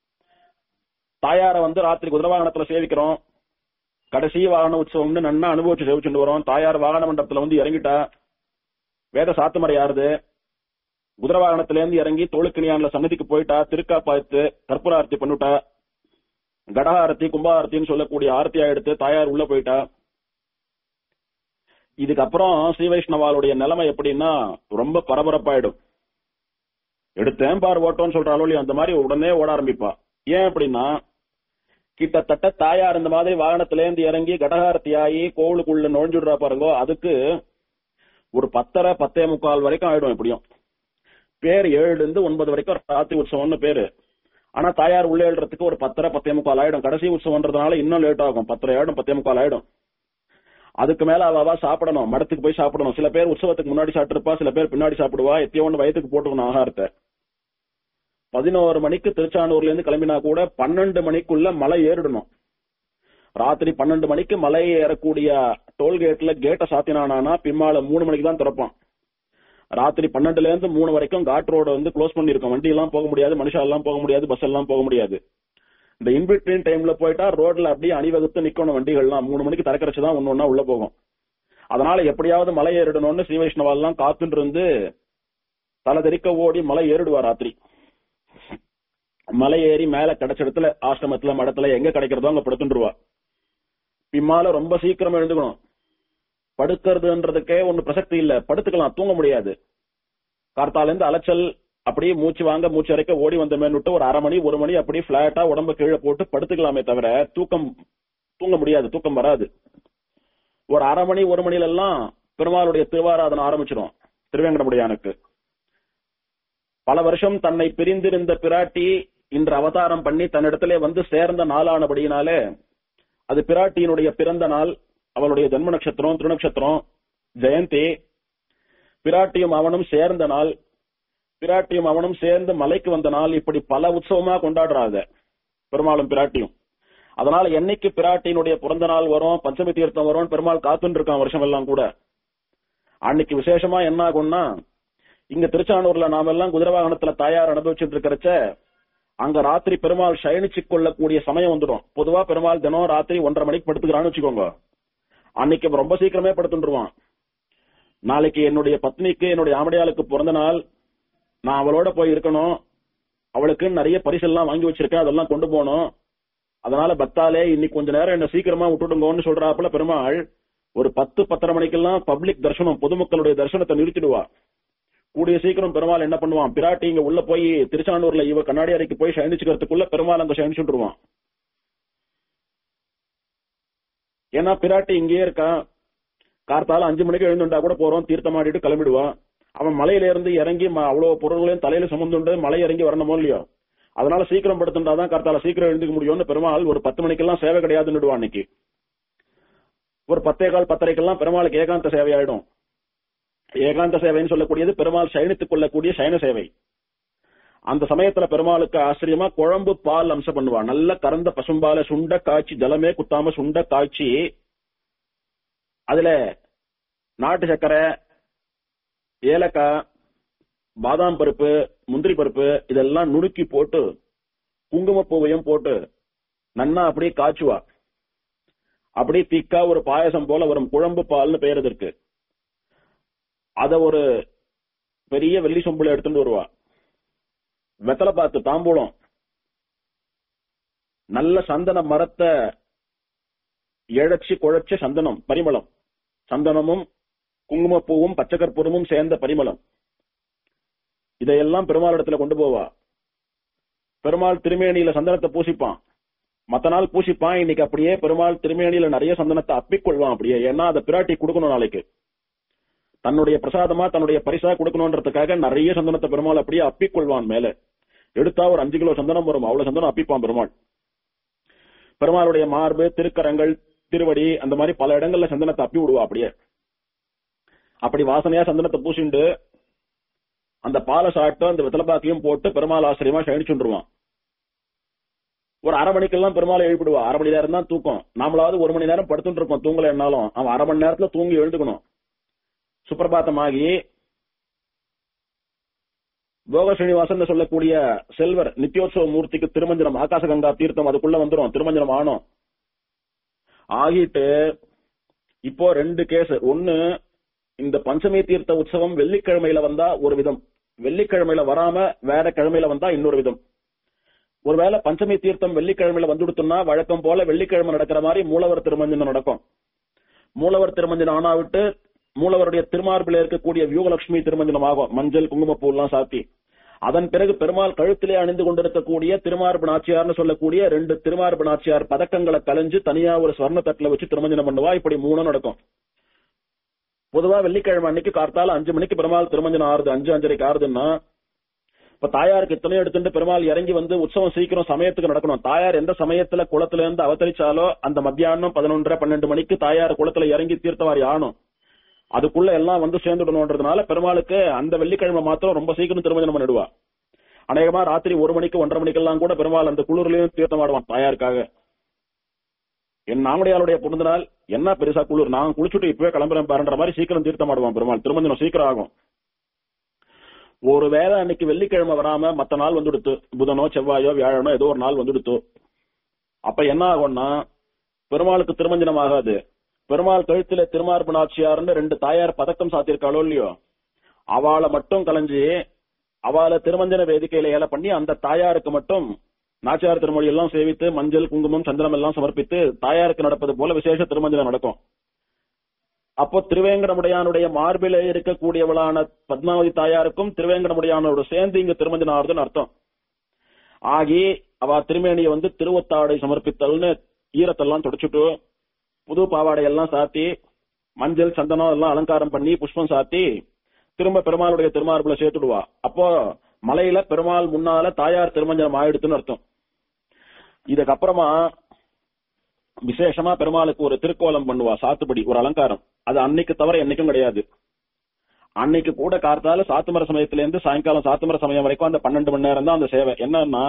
தாயார வந்து ராத்திரி குதிரை வாகனத்துல சேவிக்கிறோம் கடைசி வாகன உற்சவம்னு நன்னா அனுபவிச்சு சேவிச்சுட்டு வரோம் தாயார் வாகன மண்டபத்துல வந்து இறங்கிட்டா வேத சாத்துமறை யாருது குதிரை வாகனத்துல இருந்து இறங்கி தோளுக்கிணியான்ல சன்னதிக்கு போயிட்டா திருக்காப்பாத்து கற்பூர ஆரத்தி பண்ணிட்டா கடகாரத்தி கும்பாரத்தின்னு சொல்லக்கூடிய ஆரத்தியா எடுத்து தாயார் உள்ள போயிட்டா இதுக்கப்புறம் ஸ்ரீ வைஷ்ணவாளுடைய நிலைமை எப்படின்னா ரொம்ப பரபரப்பாயிடும் எடுத்தேன் பார் ஓட்டோன்னு சொல்றாளோ இல்லையா அந்த மாதிரி உடனே ஓட ஆரம்பிப்பா ஏன் அப்படின்னா கிட்டத்தட்ட தாயார் இந்த மாதிரி வாகனத்துல இருந்து இறங்கி கடகாரத்தி ஆகி கோவிலுக்குள்ள நுழைஞ்சுடுறா பாருங்கோ அதுக்கு ஒரு பத்தரை பத்தே முக்கால் வரைக்கும் ஆயிடும் எப்படியும் பேர் ஏழுல இருந்து ஒன்பது வரைக்கும் ராத்திரி உற்சவம்னு பேரு ஆனா தாயார் உள்ள எழுறதுக்கு ஒரு பத்தரை பத்தே முக்கால் ஆயிடும் கடைசி உற்சவம்ன்றதுனால இன்னும் லேட் ஆகும் பத்தரை ஆயிடும் பத்தே முக்கால் ஆயிடும் அதுக்கு மேல அவ சாப்பிடணும் மடத்துக்கு போய் சாப்பிடணும் சில பேர் உற்சவத்துக்கு முன்னாடி சாப்பிட்டுருப்பா சில பேர் பின்னாடி சாப்பிடுவா எத்தியோ ஒன்று வயத்துக்கு போட்டுக்கணும் ஆகாரத்தை பதினோரு மணிக்கு திருச்சானூர்ல இருந்து கிளம்பினா கூட பன்னெண்டு மணிக்குள்ள மலை ஏறிடணும் ராத்திரி பன்னெண்டு மணிக்கு மலை ஏறக்கூடிய டோல்கேட்ல கேட்டை சாத்தினானா பின்னால மூணு மணிக்கு தான் திறப்பான் ராத்திரி பன்னெண்டுல இருந்து மூணு வரைக்கும் காட் ரோட வந்து க்ளோஸ் பண்ணிருக்கோம் வண்டி எல்லாம் போக முடியாது மனுஷா எல்லாம் போக முடியாது பஸ் எல்லாம் போக முடியாது இந்த இன்பிட்வீன் டைம்ல போயிட்டா ரோட்ல அப்படியே அணிவகுத்து நிக்கணும் வண்டிகள்லாம் மூணு மணிக்கு திறக்கறச்சு தான் ஒன்னு ஒன்னா உள்ள போகும் அதனால எப்படியாவது மலை ஏறிடணும்னு ஸ்ரீ வைஷ்ணவாலாம் காத்துட்டு இருந்து தலை தெறிக்க ஓடி மலை ஏறிடுவா ராத்திரி மலை ஏறி மேல கிடைச்ச இடத்துல ஆசிரமத்துல மடத்துல எங்க கிடைக்கிறதோ அங்க படுத்துருவா பின்னால ரொம்ப சீக்கிரம் எழுந்துக்கணும் படுக்கிறதுன்றதுக்கே ஒண்ணு பிரசக்தி இல்ல படுத்துக்கலாம் தூங்க முடியாது கார்த்தால இருந்து அலைச்சல் அப்படியே மூச்சு வாங்க மூச்சு வரைக்க ஓடி வந்த விட்டு ஒரு அரை மணி ஒரு மணி அப்படியே பிளாட்டா உடம்ப கீழே போட்டு படுத்துக்கலாமே தவிர தூக்கம் தூங்க முடியாது தூக்கம் வராது ஒரு அரை மணி ஒரு மணில எல்லாம் பெருமாளுடைய திருவாராதனை ஆரம்பிச்சிடும் திருவேங்கடமுடியானுக்கு பல வருஷம் தன்னை பிரிந்திருந்த பிராட்டி இன்று அவதாரம் பண்ணி தன்னிடத்திலே வந்து சேர்ந்த நாளானபடியினாலே அது பிராட்டியினுடைய பிறந்த நாள் அவளுடைய ஜென்ம நட்சத்திரம் திருநட்சத்திரம் ஜெயந்தி பிராட்டியும் அவனும் சேர்ந்த நாள் பிராட்டியும் அவனும் சேர்ந்து மலைக்கு வந்த நாள் இப்படி பல உற்சவமா கொண்டாடுறாங்க பெருமாளும் பிராட்டியும் அதனால என்னைக்கு பிராட்டியினுடைய பிறந்த நாள் வரும் பஞ்சமி தீர்த்தம் வரும் பெருமாள் காத்துன்னு இருக்கான் வருஷம் எல்லாம் கூட அன்னைக்கு விசேஷமா என்ன ஆகும்னா இங்க திருச்சானூர்ல நாம எல்லாம் குதிரை வாகனத்துல தாயார் அனுபவிச்சுட்டு இருக்கிறச்ச அங்க ராத்திரி பெருமாள் சயனிச்சு கொள்ளக்கூடிய சமயம் வந்துடும் பொதுவா பெருமாள் தினம் ராத்திரி ஒன்றரை மணிக்கு படுத்துக்கிறான்னு வச்சுக்கோங்க அன்னைக்கு ரொம்ப சீக்கிரமே படுத்துருவான் நாளைக்கு என்னுடைய பத்னிக்கு என்னுடைய ஆமடியாளுக்கு பிறந்த நாள் நான் அவளோட போய் இருக்கணும் அவளுக்கு நிறைய பரிசெல்லாம் வாங்கி வச்சிருக்கேன் அதெல்லாம் கொண்டு போகணும் அதனால பக்தாலே இன்னைக்கு கொஞ்ச நேரம் என்ன சீக்கிரமா விட்டுடுங்கன்னு சொல்றாப்புல பெருமாள் ஒரு பத்து பத்தரை மணிக்கெல்லாம் பப்ளிக் தர்சனம் பொதுமக்களுடைய தரிசனத்தை நிறுத்திடுவா கூடிய சீக்கிரம் பெருமாள் என்ன பண்ணுவான் பிராட்டி இங்க உள்ள போய் திருச்சானூர்ல இவ கண்ணாடி அறைக்கு போய் சயனிச்சுக்கிறதுக்குள்ள பெருமாள் அங்க சயனிச்சுட்டுருவான் ஏன்னா பிராட்டி இங்கேயே இருக்கான் கார்த்தால அஞ்சு மணிக்கு எழுந்துட்டா கூட போறோம் தீர்த்தம் ஆடிட்டு கிளம்பிடுவான் அவன் மலையில இருந்து இறங்கி ம- அவ்வளவு பொருள்களையும் தலையில சுமந்துண்டு மலை இறங்கி வரணுமோ இல்லையோ அதனால சீக்கிரம் படுத்துட்டாதான் கார்த்தால சீக்கிரம் எழுந்துக்க முடியும்னு பெருமாள் ஒரு பத்து மணிக்கெல்லாம் சேவை கிடையாதுன்னுடுவான் அன்னைக்கு ஒரு பத்தே கால் பத்தரைக்கெல்லாம் பெருமாளுக்கு ஏகாந்த சேவை ஆயிடும் ஏகாந்த சேவைன்னு சொல்லக்கூடியது பெருமாள் சயனித்துக் கொள்ளக்கூடிய சயன சேவை அந்த சமயத்துல பெருமாளுக்கு ஆச்சரியமா குழம்பு பால் அம்சம் பண்ணுவா நல்ல கறந்த பசும்பால சுண்ட காய்ச்சி ஜலமே குத்தாம சுண்ட காய்ச்சி அதுல நாட்டு சர்க்கரை ஏலக்காய் பாதாம் பருப்பு முந்திரி பருப்பு இதெல்லாம் நுணுக்கி போட்டு குங்குமப்பூவையும் போட்டு நன்னா அப்படியே காய்ச்சுவா அப்படியே திக்கா ஒரு பாயசம் போல வரும் குழம்பு பால்னு பெயர் இதற்கு அத ஒரு பெரிய வெள்ளி சொம்புல எடுத்துட்டு வருவா வெத்தலை பாத்து தாம்பூலம் நல்ல சந்தன மரத்தை இழைச்சி குழைச்ச சந்தனம் பரிமளம் சந்தனமும் குங்குமப்பூவும் பச்சைக்கற்பூரமும் சேர்ந்த பரிமளம் இதையெல்லாம் பெருமாள் இடத்துல கொண்டு போவா பெருமாள் திருமேனியில சந்தனத்தை பூசிப்பான் மத்த நாள் பூசிப்பான் இன்னைக்கு அப்படியே பெருமாள் திருமேனியில நிறைய சந்தனத்தை அப்பிக்கொள்வான் அப்படியே ஏன்னா அதை பிராட்டி கொடுக்கணும் நாளைக்கு தன்னுடைய பிரசாதமா தன்னுடைய பரிசா கொடுக்கணுன்றதுக்காக நிறைய சந்தனத்தை பெருமாள் அப்படியே அப்பிக்கொள்வான் மேல எடுத்தா ஒரு அஞ்சு கிலோ சந்தனம் வரும் அவ்வளவு சந்தனம் அப்பிப்பான் பெருமாள் பெருமாளுடைய மார்பு திருக்கரங்கள் திருவடி அந்த மாதிரி பல இடங்கள்ல சந்தனத்தை அப்பி விடுவா அப்படியே அப்படி வாசனையா சந்தனத்தை பூசிண்டு அந்த பாலை சாப்பிட்டு அந்த வெத்தலைப்பாக்கையும் போட்டு பெருமாள் ஆசிரியமா சயனிச்சுருவான் ஒரு அரை மணிக்கெல்லாம் பெருமாளை எழுப்பிடுவா அரை மணி நேரம் தான் தூக்கம் நாமளாவது ஒரு மணி நேரம் படுத்துட்டு இருப்போம் தூங்கல என்னாலும் அவன் அரை மணி நேரத்துல தூங்கி எழுந்துக்கணும் சுப்பிரபாத்தமாகி போக ஸ்ரீனிவாசன் சொல்லக்கூடிய செல்வர் நித்யோத்சவ மூர்த்திக்கு திருமஞ்சனம் ஆகாசகங்கா தீர்த்தம் அதுக்குள்ள வந்துரும் திருமஞ்சனம் ஆனோம் ஆகிட்டு இப்போ ரெண்டு கேஸ் ஒன்னு இந்த பஞ்சமி தீர்த்த உற்சவம் வெள்ளிக்கிழமையில வந்தா ஒரு விதம் வெள்ளிக்கிழமையில வராம வேற கிழமையில வந்தா இன்னொரு விதம் ஒருவேளை பஞ்சமி தீர்த்தம் வெள்ளிக்கிழமையில வந்துடுத்துன்னா வழக்கம் போல வெள்ளிக்கிழமை நடக்கிற மாதிரி மூலவர் திருமஞ்சனம் நடக்கும் மூலவர் திருமஞ்சனம் ஆனா விட்டு மூலவருடைய திருமார்பில இருக்கக்கூடிய வியூகலட்சுமி திருமஞ்சனம் ஆகும் மஞ்சள் குங்குமப்பூ எல்லாம் சாத்தி அதன் பிறகு பெருமாள் கழுத்திலே அணிந்து கொண்டிருக்கக்கூடிய திருமார்பு நாச்சியார்னு சொல்லக்கூடிய ரெண்டு திருமார்பு நாச்சியார் பதக்கங்களை கலைஞ்சு தனியா ஒரு ஸ்வர்ண தட்டுல வச்சு திருமஞ்சனம் பண்ணுவா இப்படி மூணும் நடக்கும் பொதுவா வெள்ளிக்கிழமை அன்னைக்கு கார்த்தால அஞ்சு மணிக்கு பெருமாள் திருமஞ்சனம் ஆறுது அஞ்சு அஞ்சரைக்கு ஆறுதுன்னா இப்ப தாயாருக்கு இத்தனையும் எடுத்துட்டு பெருமாள் இறங்கி வந்து உற்சவம் சீக்கிரம் சமயத்துக்கு நடக்கணும் தாயார் எந்த சமயத்துல குளத்துல இருந்து அவதரிச்சாலோ அந்த மத்தியானம் பதினொன்றரை பன்னெண்டு மணிக்கு தாயார் குளத்துல இறங்கி தீர்த்தவாரி ஆணும் அதுக்குள்ள எல்லாம் வந்து சேர்ந்துடணும்ன்றதுனால பெருமாளுக்கு அந்த வெள்ளிக்கிழமை மாத்திரம் ரொம்ப சீக்கிரம் திருமஞ்சனம் பண்ணிடுவா அநேகமா ராத்திரி ஒரு மணிக்கு ஒன்றரை மணிக்கெல்லாம் கூட பெருமாள் அந்த குளிர்லயும் தீர்த்தம் ஆடுவான் தாயாருக்காக என் நாமடியாளுடைய பிறந்த நாள் என்ன பெருசா குளிர் நான் குளிச்சுட்டு இப்பவே கிளம்புறேன் பாருன்ற மாதிரி சீக்கிரம் தீர்த்தம் ஆடுவான் பெருமாள் திருமஞ்சனம் சீக்கிரம் ஆகும் ஒரு வேளை அன்னைக்கு வெள்ளிக்கிழமை வராம மத்த நாள் வந்துடுத்து புதனோ செவ்வாயோ வியாழனோ ஏதோ ஒரு நாள் வந்துடுத்து அப்ப என்ன ஆகும்னா பெருமாளுக்கு திருமஞ்சனம் ஆகாது பெருமாள் கழுத்துல திருமார்பு நாச்சியார்னு ரெண்டு தாயார் பதக்கம் சாத்திருக்காளோ இல்லையோ அவளை மட்டும் கலைஞ்சு அவளை திருமஞ்சன வேதிக்கையில ஏல பண்ணி அந்த தாயாருக்கு மட்டும் நாச்சியார் திருமொழி எல்லாம் சேவித்து மஞ்சள் குங்குமம் சந்திரம் எல்லாம் சமர்ப்பித்து தாயாருக்கு நடப்பது போல விசேஷ திருமஞ்சனம் நடக்கும் அப்போ திருவேங்கடமுடையானுடைய மார்பில இருக்கக்கூடியவளான பத்மாவதி தாயாருக்கும் திருவேங்கடமுடையானோட சேர்ந்து இங்க திருமஞ்சனம் ஆறுதுன்னு அர்த்தம் ஆகி அவ திருமேனியை வந்து திருவத்தாடை சமர்ப்பித்தல்னு ஈரத்தெல்லாம் தொடச்சுட்டு புது பாவாடை எல்லாம் சாத்தி மஞ்சள் சந்தனம் எல்லாம் அலங்காரம் பண்ணி புஷ்பம் சாத்தி திரும்ப பெருமாளுடைய திருமார்புல சேர்த்துடுவா அப்போ மலையில பெருமாள் முன்னால தாயார் திருமஞ்சனம் ஆயிடுத்துன்னு அர்த்தம் இதுக்கப்புறமா விசேஷமா பெருமாளுக்கு ஒரு திருக்கோலம் பண்ணுவா சாத்துப்படி ஒரு அலங்காரம் அது அன்னைக்கு தவிர என்னைக்கும் கிடையாது அன்னைக்கு கூட கார்த்தால சாத்துமர சமயத்துல இருந்து சாயங்காலம் சாத்துமர சமயம் வரைக்கும் அந்த பன்னெண்டு மணி நேரம் தான் அந்த சேவை என்னன்னா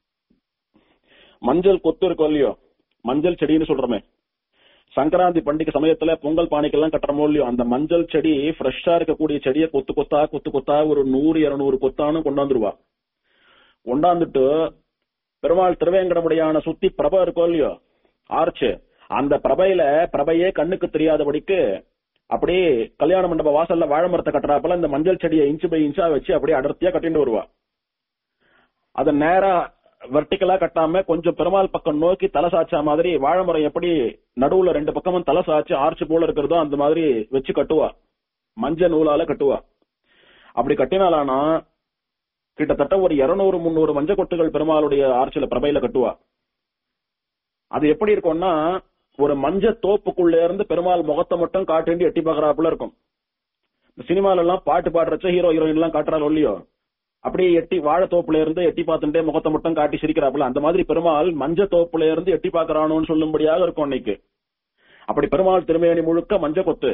மஞ்சள் கொத்து இருக்கும் இல்லையோ மஞ்சள் செடின்னு சொல்றோமே சங்கராந்தி பண்டிகை சமயத்துல பொங்கல் பானைக்கெல்லாம் கட்டுறமோ இல்லையோ அந்த மஞ்சள் செடி ஃப்ரெஷ்ஷா இருக்கக்கூடிய செடியை கொத்து கொத்தா கொத்து கொத்தா ஒரு நூறு இருநூறு கொத்தானு கொண்டாந்துருவா கொண்டாந்துட்டு பெருமாள் திருவேங்கடமுடையான சுத்தி பிரபை இருக்கோ இல்லையோ ஆர்ச்சு அந்த பிரபையில பிரபையே கண்ணுக்கு தெரியாதபடிக்கு அப்படியே கல்யாண மண்டப வாசல்ல வாழை மரத்தை கட்டுறாப்பல இந்த மஞ்சள் செடியை இன்ச்சு பை இன்ச்சா வச்சு அப்படியே அடர்த்தியா கட்டிட்டு வருவா அத நேரா வெர்டிகலா கட்டாம கொஞ்சம் பெருமாள் பக்கம் நோக்கி தலை சாய்ச்சா மாதிரி வாழை மரம் எப்படி நடுவுல ரெண்டு பக்கமும் தலை சாய்ச்சி ஆர்ச்சு போல இருக்கிறதோ அந்த மாதிரி வச்சு கட்டுவா மஞ்ச நூலால கட்டுவா அப்படி கட்டினாலானா கிட்டத்தட்ட ஒரு இருநூறு முந்நூறு மஞ்ச கொட்டுகள் பெருமாளுடைய ஆர்ச்சில பிரபையில கட்டுவா அது எப்படி இருக்கும்னா ஒரு மஞ்ச தோப்புக்குள்ள இருந்து பெருமாள் முகத்தை மட்டும் காட்டி எட்டி பாக்குறாப்புல இருக்கும் இந்த சினிமால எல்லாம் பாட்டு பாடுறச்ச ஹீரோ ஹீரோயின் எல்லாம் காட்டுறாரோ இல்லையோ அப்படியே எட்டி வாழைத்தோப்புல இருந்து எட்டி பார்த்துட்டே முகத்தை மட்டும் காட்டி சிரிக்கிறாப்புல அந்த மாதிரி பெருமாள் மஞ்ச தோப்புல இருந்து எட்டி பாக்குறானோன்னு சொல்லும்படியாக இருக்கும் அன்னைக்கு அப்படி பெருமாள் திருமேனி முழுக்க மஞ்ச கொத்து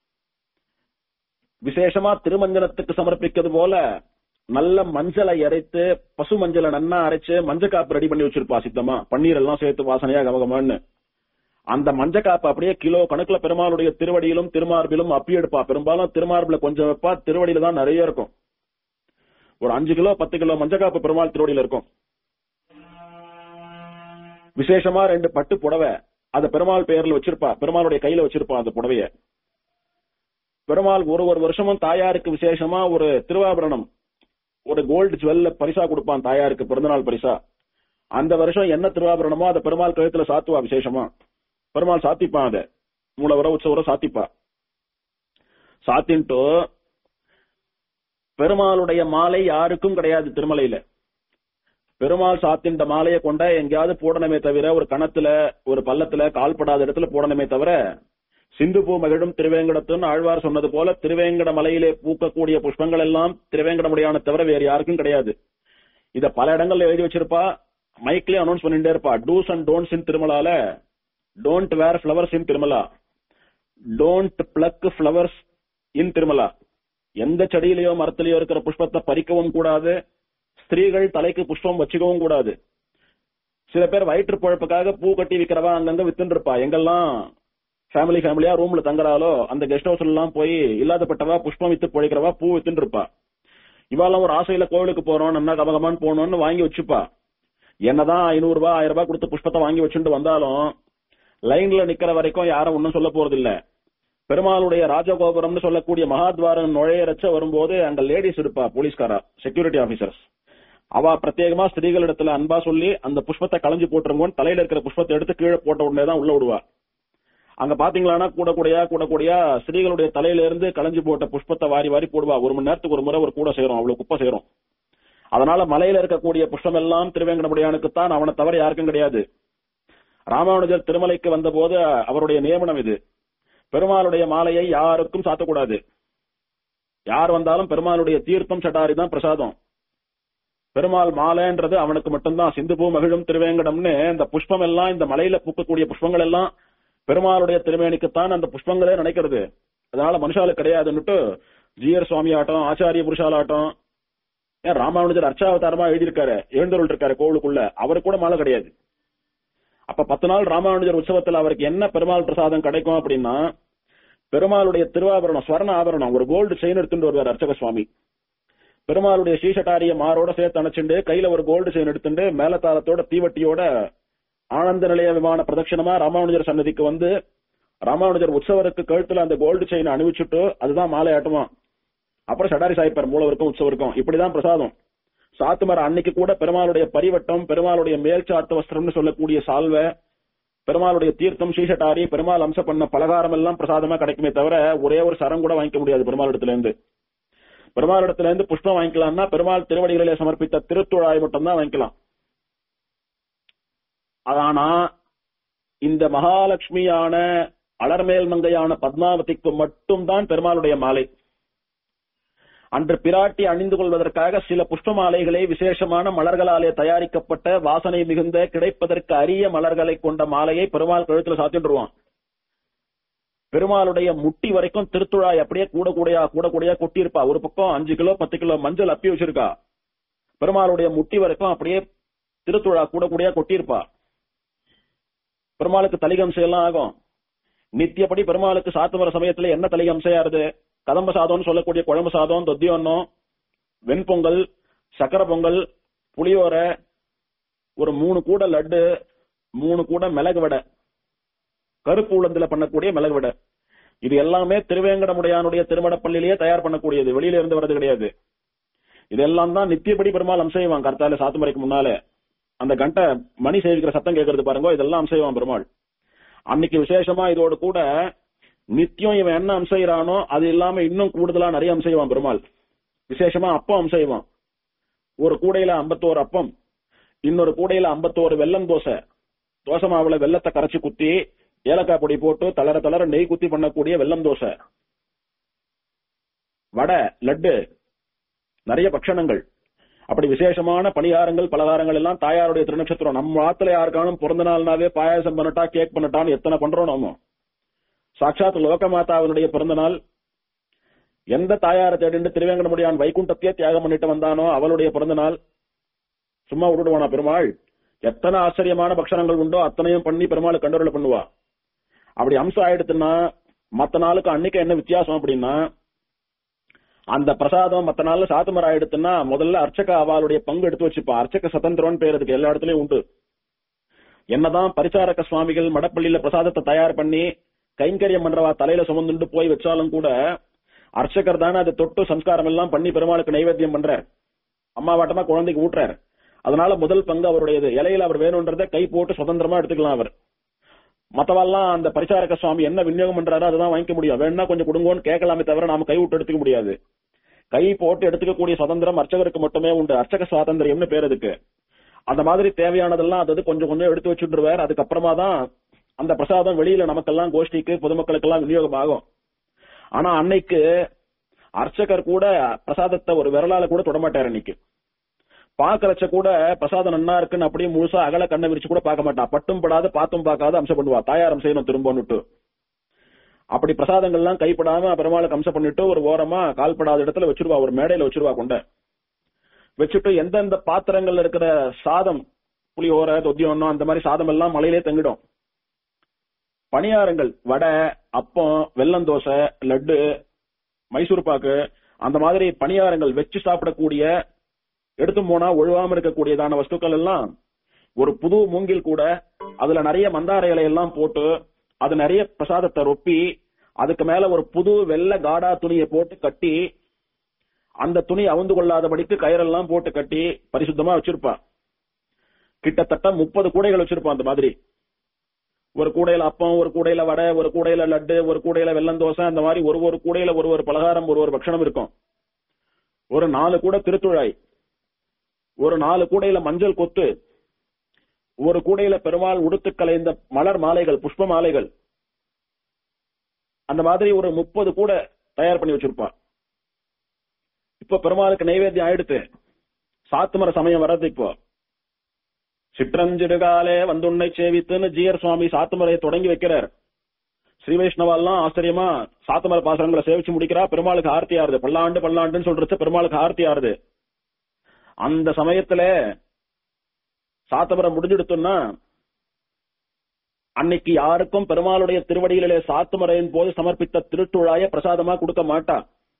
விசேஷமா திருமஞ்சனத்துக்கு சமர்ப்பிக்கிறது போல நல்ல மஞ்சளை அரைத்து பசு மஞ்சளை நன்னா அரைச்சு மஞ்ச காப்பு ரெடி பண்ணி வச்சிருப்பா சித்தமா பன்னீர் எல்லாம் சேர்த்து வாசனையா கமகமான்னு அந்த மஞ்ச காப்பு அப்படியே கிலோ கணக்குல பெருமாளுடைய திருவடியிலும் திருமார்பிலும் அப்பி எடுப்பா பெரும்பாலும் திருமார்பில கொஞ்சம் வைப்பா திருவடியில தான் நிறைய இருக்கும் ஒரு அஞ்சு கிலோ பத்து கிலோ மஞ்சக்காப்பு பெருமாள் திருவடியில இருக்கும் விசேஷமா ரெண்டு பட்டு புடவை அத பெருமாள் பெயர்ல வச்சிருப்பா பெருமாளுடைய கையில வச்சிருப்பா அந்த புடவைய பெருமாள் ஒரு ஒரு வருஷமும் தாயாருக்கு விசேஷமா ஒரு திருவாபரணம் ஒரு கோல்டு ஜுவல்ல பரிசா கொடுப்பான் தாயாருக்கு பிறந்தநாள் பரிசா அந்த வருஷம் என்ன திருவாபரணமோ அதை பெருமாள் கழுத்துல சாத்துவா விசேஷமா பெருமாள் சாத்திப்பான் அதை மூலவர உற்சவர சாத்திப்பா சாத்தின்ட்டு பெருமாளுடைய மாலை யாருக்கும் கிடையாது திருமலையில பெருமாள் சாத்தின்ற மாலையை கொண்ட எங்கேயாவது போடணுமே தவிர ஒரு கணத்துல ஒரு பள்ளத்துல கால்படாத இடத்துல போடணுமே தவிர சிந்து பூ மகிழும் திருவேங்கடத்துன்னு ஆழ்வார் சொன்னது போல திருவேங்கட மலையிலே பூக்கக்கூடிய புஷ்பங்கள் எல்லாம் திருவேங்கடமுடையான தவிர வேறு யாருக்கும் கிடையாது இத பல இடங்கள்ல எழுதி வச்சிருப்பா மைக்லயே அனௌன்ஸ் பண்ணிட்டே இருப்பா டூஸ் அண்ட் டோன்ட்ஸ் இன் திருமலால don't wear flowers in Tirumala don't pluck flowers in Tirumala எந்த செடியிலயோ மரத்திலயோ இருக்கிற புஷ்பத்தை பறிக்கவும் கூடாது ஸ்திரீகள் தலைக்கு புஷ்பம் வச்சுக்கவும் கூடாது சில பேர் வயிற்று பொழப்புக்காக பூ கட்டி விக்கிறவா அங்கங்க வித்துட்டு இருப்பா எங்கெல்லாம் ஃபேமிலி ஃபேமிலியா ரூம்ல தங்குறாளோ அந்த கெஸ்ட் ஹவுஸ்ல எல்லாம் போய் இல்லாதப்பட்டவா புஷ்பம் வித்து பொழைக்கிறவா பூ வித்துட்டு இருப்பா இவாளெல்லாம் ஒரு ஆசையில கோவிலுக்கு போறோம் நல்லா கமகமான்னு போகணும்னு வாங்கி வச்சுப்பா என்னதான் ஐநூறு ரூபாய் ஆயிரம் ரூபாய் கொடுத்து புஷ்பத்தை வாங்கி வச்சுட்டு வந்தாலும் லைன்ல நிக்கிற வரைக்கும் யாரும் ஒன்னும் சொல்ல போறது இல்ல பெருமாளுடைய ராஜகோபுரம்னு சொல்லக்கூடிய மகாத்வாரம் நுழையறச்ச வரும்போது அங்க லேடிஸ் இருப்பா போலீஸ்காரா செக்யூரிட்டி ஆபீசர்ஸ் அவ பிரத்யேகமா ஸ்திரீகளிடத்துல அன்பா சொல்லி அந்த புஷ்பத்தை களைஞ்சு போட்டுருங்கன்னு தலையில இருக்கிற புஷ்பத்தை எடுத்து கீழே போட்ட உடனே தான் உள்ள விடுவா அங்க பாத்தீங்களான்னா கூட கூடையா கூட கூடையா ஸ்திரீகளுடைய தலையில இருந்து களைஞ்சு போட்ட புஷ்பத்தை வாரி வாரி போடுவா ஒரு மணி நேரத்துக்கு ஒரு முறை ஒரு கூட சேரும் அவ்வளவு குப்பை சேரும் அதனால மலையில இருக்கக்கூடிய புஷ்பம் எல்லாம் திருவேங்கடமுடியானுக்குத்தான் அவனை தவிர யாருக்கும் கிடையாது ராமானுஜர் திருமலைக்கு வந்தபோது அவருடைய நியமனம் இது பெருமாளுடைய மாலையை யாருக்கும் சாத்தக்கூடாது யார் வந்தாலும் பெருமாளுடைய தீர்த்தம் சட்டாரி தான் பிரசாதம் பெருமாள் மாலைன்றது அவனுக்கு மட்டும்தான் சிந்துபூ மகிழும் திருவேங்கடம்னு இந்த புஷ்பம் எல்லாம் இந்த மலையில பூக்கக்கூடிய புஷ்பங்கள் எல்லாம் பெருமாளுடைய திருமேனிக்குத்தான் அந்த புஷ்பங்களே நினைக்கிறது அதனால மனுஷாலுக்கு கிடையாதுன்னுட்டு ஜிஆர் சுவாமி ஆட்டம் ஆச்சாரிய புருஷால் ஆட்டம் ஏன் ராமானுஜர் அர்ச்சாவதாரமா எழுதியிருக்காரு எழுந்தருள் இருக்காரு கோவிலுக்குள்ள அவருக்கு கூட மாலை கிடையாது அப்ப பத்து நாள் ராமானுஜர் உற்சவத்துல அவருக்கு என்ன பெருமாள் பிரசாதம் கிடைக்கும் அப்படின்னா பெருமாளுடைய திருவாபரணம் ஸ்வர்ண ஆபரணம் ஒரு கோல்டு செயின் எடுத்துட்டு வருவார் அர்ச்சக சுவாமி பெருமாளுடைய ஸ்ரீசட்டாரிய மாரோட சேர்த்து அணைச்சுண்டு கையில ஒரு கோல்டு செயின் எடுத்துட்டு மேலத்தாளத்தோட தீவட்டியோட ஆனந்த நிலைய விமான பிரதட்சணமா ராமானுஜர் சன்னதிக்கு வந்து ராமானுஜர் உற்சவருக்கு கழுத்துல அந்த கோல்டு செயின் அணிவிச்சுட்டு அதுதான் மாலை ஆட்டுமா அப்புறம் சடாரி சாய்ப்பார் மூலவருக்கும் உற்சவருக்கும் இப்படிதான் பிரசாதம் சாத்துமர அன்னைக்கு கூட பெருமாளுடைய பரிவட்டம் பெருமாளுடைய மேல் சாத்து வஸ்திரம்னு சொல்லக்கூடிய சால்வை பெருமாளுடைய தீர்த்தம் ஸ்ரீசட்டாரி பெருமாள் அம்சம் பண்ண பலகாரம் எல்லாம் பிரசாதமா கிடைக்குமே தவிர ஒரே ஒரு சரம் கூட வாங்கிக்க முடியாது பெருமாள் இடத்துல இருந்து பெருமாள் இடத்துல இருந்து புஷ்பம் வாங்கிக்கலாம்னா பெருமாள் திருவடிகளிலே சமர்ப்பித்த திருத்துழாய் மட்டும் தான் வாங்கிக்கலாம் ஆனா இந்த மகாலட்சுமியான அலர்மேல் மங்கையான பத்மாவதிக்கு மட்டும்தான் பெருமாளுடைய மாலை அன்று பிராட்டி அணிந்து கொள்வதற்காக சில புஷ்ப மாலைகளை விசேஷமான மலர்களாலே தயாரிக்கப்பட்ட வாசனை மிகுந்த கிடைப்பதற்கு அரிய மலர்களை கொண்ட மாலையை பெருமாள் கழுத்துல சாத்திடுவான் பெருமாளுடைய முட்டி வரைக்கும் திருத்துழாய் அப்படியே கூட கூடையா கூட கூடையா கொட்டியிருப்பா ஒரு பக்கம் அஞ்சு கிலோ பத்து கிலோ மஞ்சள் அப்பி வச்சிருக்கா பெருமாளுடைய முட்டி வரைக்கும் அப்படியே திருத்துழா கூட கூடையா கொட்டியிருப்பா பெருமாளுக்கு தலிகம்சை எல்லாம் ஆகும் நித்தியப்படி பெருமாளுக்கு சாத்து வர சமயத்துல என்ன தலிகம்சையாருது கதம்ப சாதம்னு சொல்லக்கூடிய குழம்பு சாதம் தொத்தியொன்னம் வெண்பொங்கல் சக்கரை பொங்கல் புளியோரை ஒரு மூணு கூட லட்டு மூணு கூட மிளகு வடை கருப்பு உளுந்துல பண்ணக்கூடிய மிளகு வடை இது எல்லாமே திருவேங்கடமுடையானுடைய திருமடப்பள்ளியிலேயே தயார் பண்ணக்கூடியது வெளியில இருந்து வர்றது கிடையாது இதெல்லாம் தான் நித்தியப்படி பெருமாள் அம்சைவான் கர்த்தால சாத்துமறைக்கு முன்னாலே அந்த கண்டை மணி சேவிக்கிற சத்தம் கேட்கறது பாருங்க இதெல்லாம் அம்சைவான் பெருமாள் அன்னைக்கு விசேஷமா இதோடு கூட நித்தியம் இவன் என்ன அம்சைறானோ அது இல்லாம இன்னும் கூடுதலா நிறைய அம்சைவான் பெருமாள் விசேஷமா அப்பம் அம்சைவான் ஒரு கூடையில ஐம்பத்தோரு அப்பம் இன்னொரு கூடையில ஐம்பத்தோரு வெல்லம் தோசை தோசை மாவுல வெள்ளத்தை கரைச்சு குத்தி ஏலக்காய் பொடி போட்டு தளர தளர நெய் குத்தி பண்ணக்கூடிய வெல்லம் தோசை வடை லட்டு நிறைய பக்ஷணங்கள் அப்படி விசேஷமான பணியாரங்கள் பலகாரங்கள் எல்லாம் தாயாருடைய திருநட்சத்திரம் நம்ம ஆத்துல யாருக்கானும் பிறந்த நாள்னாவே பாயாசம் பண்ணட்டா கேக் பண்ணட்டான்னு எத்தனை பண்றோம் நாம சாட்சாத் லோகமாதாவினுடைய பிறந்த நாள் எந்த தாயாரை தேடிண்டு திருவேங்கடமுடியான் வைகுண்டத்தையே தியாகம் பண்ணிட்டு வந்தானோ அவளுடைய பிறந்த நாள் சும்மா விட்டுடுவானா பெருமாள் எத்தனை ஆச்சரியமான பக்ஷணங்கள் உண்டோ அத்தனையும் பண்ணி பெருமாள் கண்டோரல பண்ணுவா அப்படி அம்சம் ஆயிடுத்துன்னா மத்த நாளுக்கு அன்னைக்கு என்ன வித்தியாசம் அப்படின்னா அந்த பிரசாதம் மத்த நாள்ல சாத்துமரம் ஆயிடுத்துன்னா முதல்ல அர்ச்சக அவளுடைய பங்கு எடுத்து வச்சுப்பா அர்ச்சக சுதந்திரம் பேர் இருக்கு எல்லா இடத்துலயும் உண்டு என்னதான் பரிசாரக சுவாமிகள் மடப்பள்ளியில பிரசாதத்தை தயார் பண்ணி கைங்கரியம் பண்றவா தலையில சுமந்துட்டு போய் வச்சாலும் கூட அர்ச்சகர் தானே அதை தொட்டு சம்ஸ்காரம் எல்லாம் பண்ணி பெருமாளுக்கு நைவேத்தியம் பண்றார் அம்மா வாட்டமா குழந்தைக்கு ஊட்டுறார் அதனால முதல் பங்கு அவருடையது இலையில அவர் வேணும்ன்றதை கை போட்டு சுதந்திரமா எடுத்துக்கலாம் அவர் மத்தவெல்லாம் அந்த பரிசாரக சுவாமி என்ன விநியோகம் பண்றாரோ அதுதான் வாங்கிக்க முடியும் வேணா கொஞ்சம் கொடுங்கோன்னு கேட்கலாமே தவிர நாம கை விட்டு எடுத்துக்க முடியாது கை போட்டு எடுத்துக்கக்கூடிய சுதந்திரம் அர்ச்சகருக்கு மட்டுமே உண்டு அர்ச்சக சுவாதந்திரம்னு பேர் அதுக்கு அந்த மாதிரி தேவையானதெல்லாம் அது கொஞ்சம் கொஞ்சம் எடுத்து வச்சுட்டுருவார் அதுக்கப்புறமா தான் அந்த பிரசாதம் வெளியில நமக்கெல்லாம் கோஷ்டிக்கு பொதுமக்களுக்கு எல்லாம் விநியோகம் ஆகும் ஆனா அன்னைக்கு அர்ச்சகர் கூட பிரசாதத்தை ஒரு விரலால கூட தொடமாட்டார் அன்னைக்கு பாக்கறச்ச கூட பிரசாதம் நன்னா இருக்குன்னு அப்படியே முழுசா அகல கண்ணை விரிச்சு கூட பார்க்க மாட்டா பட்டும் படாத பாத்தும் பார்க்காத அம்சம் பண்ணுவா தாயாரம் செய்யணும் திரும்பன்னுட்டு அப்படி பிரசாதங்கள்லாம் கைப்படாம பெருமாளுக்கு அம்சம் பண்ணிட்டு ஒரு ஓரமா கால்படாத இடத்துல வச்சிருவா ஒரு மேடையில வச்சிருவா கொண்ட வச்சுட்டு எந்தெந்த பாத்திரங்கள்ல இருக்கிற சாதம் புளியோர தொத்தியோன்னம் அந்த மாதிரி சாதம் எல்லாம் மலையிலே தங்கிடும் பணியாரங்கள் வடை அப்பம் வெள்ளம் தோசை லட்டு மைசூர் பாக்கு அந்த மாதிரி பணியாரங்கள் வச்சு சாப்பிடக்கூடிய எடுத்து போனா ஒழுவாம இருக்கக்கூடியதான வஸ்துக்கள் எல்லாம் ஒரு புது மூங்கில் கூட அதுல நிறைய மந்தார இலையெல்லாம் போட்டு அது நிறைய பிரசாதத்தை ரொப்பி அதுக்கு மேல ஒரு புது வெள்ளை காடா துணியை போட்டு கட்டி அந்த துணி அவுந்து கொள்ளாதபடிக்கு கயிறெல்லாம் போட்டு கட்டி பரிசுத்தமா வச்சிருப்பா கிட்டத்தட்ட முப்பது கூடைகள் வச்சிருப்பா அந்த மாதிரி ஒரு கூடையில அப்பம் ஒரு கூடையில வடை ஒரு கூடையில லட்டு ஒரு கூடையில வெள்ளம் தோசை அந்த மாதிரி ஒரு ஒரு கூடையில ஒரு ஒரு பலகாரம் ஒரு ஒரு பட்சணம் இருக்கும் ஒரு நாலு கூட திருத்துழாய் ஒரு நாலு கூடையில மஞ்சள் கொத்து ஒரு கூடையில பெருமாள் உடுத்து கலைந்த மலர் மாலைகள் புஷ்ப மாலைகள் அந்த மாதிரி ஒரு முப்பது கூட தயார் பண்ணி வச்சிருப்பா இப்ப பெருமாளுக்கு நைவேத்தியம் ஆயிடுத்து சாத்துமர சமயம் வர்றது இப்போ சிற்றஞ்சிடுகாலே வந்துன்னை சேவித்துன்னு ஜிஆர் சுவாமி சாத்துமரையை தொடங்கி வைக்கிறார் ஸ்ரீ வைஷ்ணவெல்லாம் ஆச்சரியமா சாத்துமர பாசனங்களை சேவிச்சு முடிக்கிறா பெருமாளுக்கு ஆர்த்தி ஆறுது பல்லாண்டு பல்லாண்டுன்னு சொல்றது பெருமாளுக்கு ஆர்த்தி ஆறுது அந்த சமயத்துல சாத்தமரம் முடிஞ்சிடுத்தோம்னா அன்னைக்கு யாருக்கும் பெருமாளுடைய திருவடிகளிலே சாத்துமரையின் போது சமர்ப்பித்த திருட்டுழாய பிரசாதமா கொடுக்க மாட்டா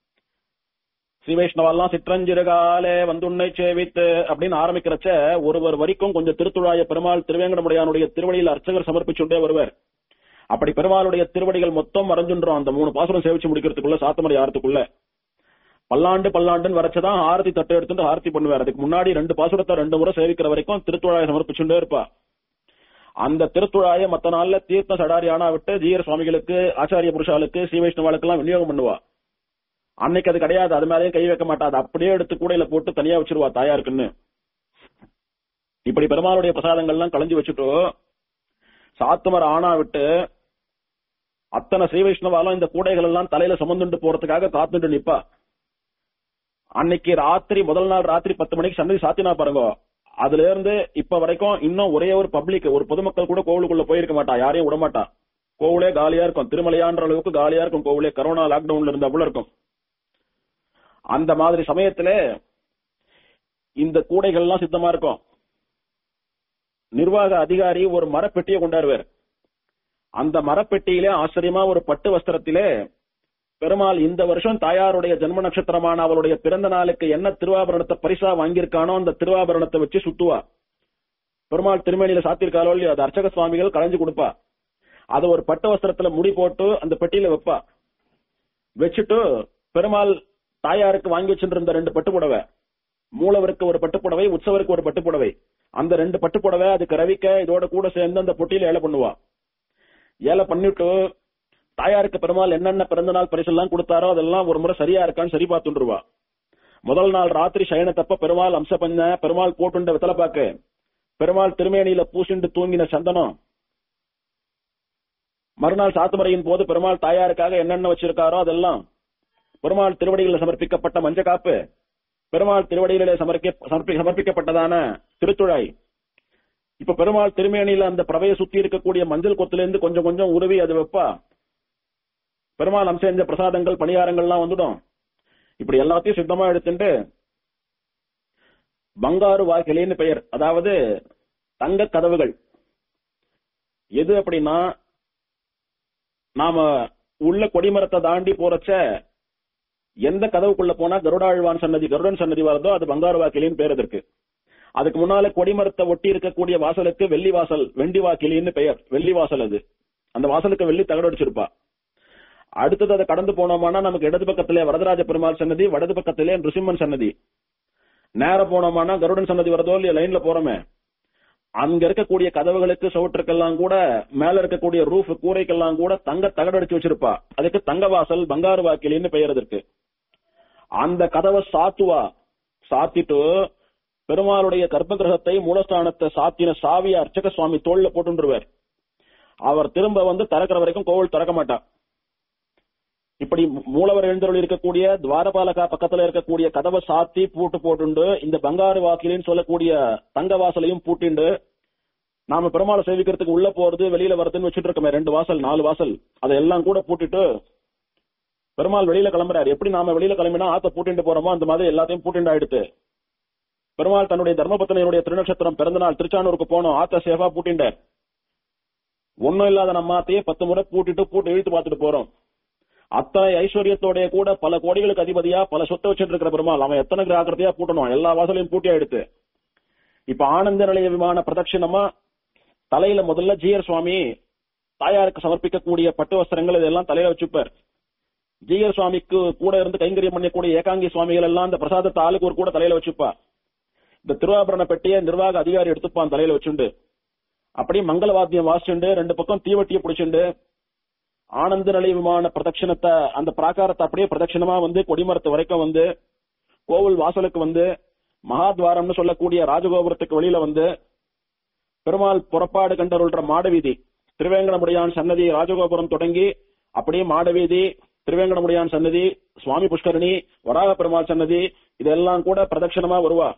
ஸ்ரீ வைஷ்ணவெல்லாம் சிற்றஞ்சிறுகாலே வந்துன்னை சேவித்து அப்படின்னு ஆரம்பிக்கிறச்ச ஒருவர் வரைக்கும் கொஞ்சம் திருத்துழாய பெருமாள் திருவேங்கடமுடையானுடைய திருவடியில் அர்ச்சகர் சமர்ப்பிச்சுட்டே வருவார் அப்படி பெருமாளுடைய திருவடிகள் மொத்தம் மறைஞ்சுன்றோம் அந்த மூணு பாசுரம் சேவிச்சு முடிக்கிறதுக்குள்ள சாத்தமரை ஆறதுக்குள்ள பல்லாண்டு பல்லாண்டுன்னு வரச்சதான் ஆரத்தி தட்டு எடுத்துட்டு ஆரத்தி பண்ணுவார் அதுக்கு முன்னாடி ரெண்டு பாசுரத்தை ரெண்டு முறை சேவிக்கிற வரைக்கும் திருத்துழாய சமர்ப்பிச்சுட்டே இருப்பா அந்த திருத்துழாய மத்த நாள்ல தீர்த்த சடாரியானா விட்டு ஜீயர் சுவாமிகளுக்கு ஆச்சாரிய புருஷாளுக்கு ஸ்ரீ வைஷ்ணவாளுக்கு எல்லாம் விநியோகம் பண்ணுவா அன்னைக்கு அது கிடையாது அது மேலேயும் கை வைக்க மாட்டா அது அப்படியே எடுத்து கூடையில போட்டு தனியா வச்சிருவா தாயாருக்குன்னு இப்படி பெருமாளுடைய பிரசாதங்கள்லாம் களைஞ்சு வச்சுட்டு சாத்துமர் ஆனா விட்டு அத்தனை ஸ்ரீ வைஷ்ணவாலும் இந்த கூடைகள் எல்லாம் தலையில சுமந்துட்டு போறதுக்காக காத்துட்டு நிப்பா அன்னைக்கு ராத்திரி முதல் நாள் ராத்திரி பத்து மணிக்கு சன்னதி சாத்தினா பாருங்க அதுல இருந்து இப்ப வரைக்கும் இன்னும் ஒரே ஒரு பப்ளிக் ஒரு பொதுமக்கள் கூட கோவிலுக்குள்ள போயிருக்க மாட்டா யாரையும் விட மாட்டா கோவிலே காலியா இருக்கும் திருமலையான்ற அளவுக்கு காலியா இருக்கும் கோவிலே கரோனா லாக்டவுன்ல இருந்தா போல இருக்கும் அந்த மாதிரி சமயத்துல இந்த கூடைகள் எல்லாம் சித்தமா இருக்கும் நிர்வாக அதிகாரி ஒரு மரப்பெட்டியை கொண்டாடுவார் அந்த மரப்பெட்டியிலே ஆச்சரியமா ஒரு பட்டு வஸ்திரத்திலே பெருமாள் இந்த வருஷம் தாயாருடைய ஜென்ம நட்சத்திரமான அவளுடைய பிறந்த நாளுக்கு என்ன திருவாபரணத்தை பரிசா வாங்கியிருக்கானோ அந்த திருவாபரணத்தை வச்சு சுத்துவா பெருமாள் திருமேனியில சாத்திருக்காளோ இல்லையோ அது அர்ச்சக சுவாமிகள் களைஞ்சு கொடுப்பா அதை ஒரு பட்டு வஸ்திரத்துல முடி போட்டு அந்த பெட்டியில வைப்பா வச்சுட்டு பெருமாள் தாயாருக்கு வாங்கி வச்சிருந்த ரெண்டு பட்டு புடவை மூலவருக்கு ஒரு பட்டு புடவை உற்சவருக்கு ஒரு பட்டு புடவை அந்த ரெண்டு பட்டு புடவை அதுக்கு ரவிக்க இதோட கூட சேர்ந்து அந்த பொட்டியில ஏழை பண்ணுவா ஏழை பண்ணிட்டு தாயாருக்கு பெருமாள் என்னென்ன பிறந்த நாள் பரிசு எல்லாம் கொடுத்தாரோ அதெல்லாம் ஒரு முறை சரியா இருக்கான்னு சரி பார்த்துருவா முதல் நாள் ராத்திரி சயனத்தப்ப பெருமாள் அம்ச பண்ண பெருமாள் போட்டுண்ட வெத்தலை பாக்கு பெருமாள் திருமேனியில பூசிண்டு தூங்கின சந்தனம் மறுநாள் சாத்துமறையின் போது பெருமாள் தாயாருக்காக என்னென்ன வச்சிருக்காரோ அதெல்லாம் பெருமாள் திருவடிகளில் சமர்ப்பிக்கப்பட்ட மஞ்ச காப்பு பெருமாள் திருவடிகளிலே சமர்ப்பிக்க சமர்ப்பி- சமர்ப்பிக்கப்பட்டதான திருத்துழாய் இப்ப பெருமாள் திருமேனியில அந்த பிரவையை சுத்தி இருக்கக்கூடிய மஞ்சள் கொத்துல இருந்து கொஞ்சம் கொஞ்சம் உருவி அது வைப்பா பெருமாள் அம்சம் செஞ்ச பிரசாதங்கள் பணியாரங்கள்லாம் வந்துடும் இப்படி எல்லாத்தையும் சித்தமா எடுத்துட்டு பங்காரு வாக்கிலேன்னு பெயர் அதாவது தங்க கதவுகள் எது அப்படின்னா நாம உள்ள கொடிமரத்தை தாண்டி போறச்ச எந்த கதவுக்குள்ள போனா கருடாழ்வான் சன்னதி கருடன் சன்னதி வருதோ அது பங்காரு வாக்கிலின்னு பேர் அதற்கு அதுக்கு முன்னால கொடிமரத்தை ஒட்டி இருக்கக்கூடிய வாசலுக்கு வெள்ளி வாசல் வெண்டி வாக்கிலின்னு பெயர் வெள்ளி வாசல் அது அந்த வாசலுக்கு வெள்ளி தகடு அடிச்சிருப்பா அடுத்தது அதை கடந்து போனோம்னா நமக்கு இடது பக்கத்திலே வரதராஜ பெருமாள் சன்னதி வடது பக்கத்திலே நிருசிம்மன் சன்னதி நேர போனோம்னா கருடன் சன்னதி வரதோ இல்லையா லைன்ல போறோமே அங்க இருக்கக்கூடிய கதவுகளுக்கு சவுற்றுக்கெல்லாம் கூட மேல இருக்கக்கூடிய ரூஃப் கூரைக்கெல்லாம் கூட தங்க தகடு அடிச்சு வச்சிருப்பா அதுக்கு தங்க வாசல் பங்காரு வாக்கிலின்னு பெயர் அதற்கு அந்த கதவை சாத்துவா சாத்திட்டு பெருமாளுடைய கர்ப்ப கிரகத்தை மூலஸ்தானத்தை சாத்தின சாவிய அர்ச்சக சுவாமி தோல்ல போட்டுருவார் அவர் திரும்ப வந்து திறக்கிற வரைக்கும் கோவில் திறக்க மாட்டார் இப்படி மூலவர் எழுந்தருள் இருக்கக்கூடிய துவாரபாலகா பக்கத்துல இருக்கக்கூடிய கதவை சாத்தி பூட்டு போட்டுண்டு இந்த பங்காரு வாக்கிலின்னு சொல்லக்கூடிய தங்க வாசலையும் பூட்டிண்டு நாம பெருமாளை சேவிக்கிறதுக்கு உள்ள போறது வெளியில வரதுன்னு வச்சுட்டு இருக்கோமே ரெண்டு வாசல் நாலு வாசல் அதையெல்லாம் கூட பூட்டிட்டு பெருமாள் வெளியில கிளம்புறாரு எப்படி நாம வெளியில கிளம்பினா ஆத்த பூட்டிட்டு போறோமோ அந்த மாதிரி எல்லாத்தையும் பூட்டிண்டு ஆயிடுத்து பெருமாள் தன்னுடைய தர்மபத்தினையுடைய திருநட்சத்திரம் பிறந்த நாள் திருச்சானூருக்கு போனோம் ஆத்த சேஃபா பூட்டிண்டார் ஒண்ணும் இல்லாத நம்ம ஆத்தையே பத்து முறை பூட்டிட்டு பூட்டு இழுத்து பார்த்துட்டு போறோம் அத்தனை ஐஸ்வர்யத்தோட கூட பல கோடிகளுக்கு அதிபதியா பல சொத்தை வச்சுட்டு இருக்கிற பெருமாள் அவன் எத்தனை கிராக்கிரதையா பூட்டணும் எல்லா வாசலையும் பூட்டி எடுத்து இப்ப ஆனந்த நிலைய விமான பிரதட்சிணமா தலையில முதல்ல ஜிஆர் சுவாமி தாயாருக்கு சமர்ப்பிக்கக்கூடிய பட்டு வஸ்திரங்கள் இதெல்லாம் தலையில வச்சுப்பார் ஜிஆர் சுவாமிக்கு கூட இருந்து கைங்கரியம் பண்ணக்கூடிய ஏகாங்கி சுவாமிகள் எல்லாம் இந்த பிரசாதத்தை ஆளுக்கு ஒரு கூட தலையில வச்சுப்பா இந்த திருவாபரண பெட்டியை நிர்வாக அதிகாரி எடுத்துப்பான் தலையில வச்சுண்டு அப்படி மங்கள வாத்தியம் வாசிச்சுண்டு ரெண்டு பக்கம் தீவட்டியை பிடிச்சுண்டு ஆனந்த நிலை விமான பிரதட்சணத்தை அந்த பிராகாரத்தை அப்படியே பிரதட்சணமா வந்து கொடிமரத்து வரைக்கும் வந்து கோவில் வாசலுக்கு வந்து மகாத்வாரம்னு சொல்லக்கூடிய ராஜகோபுரத்துக்கு வெளியில வந்து பெருமாள் புறப்பாடு கண்டருள்ற மாடவீதி திருவேங்கடமுடியான் சன்னதி ராஜகோபுரம் தொடங்கி அப்படியே மாடவீதி திருவேங்கடமுடியான் சன்னதி சுவாமி புஷ்கரணி வராக பெருமாள் சன்னதி இதெல்லாம் கூட பிரதட்சணமா வருவா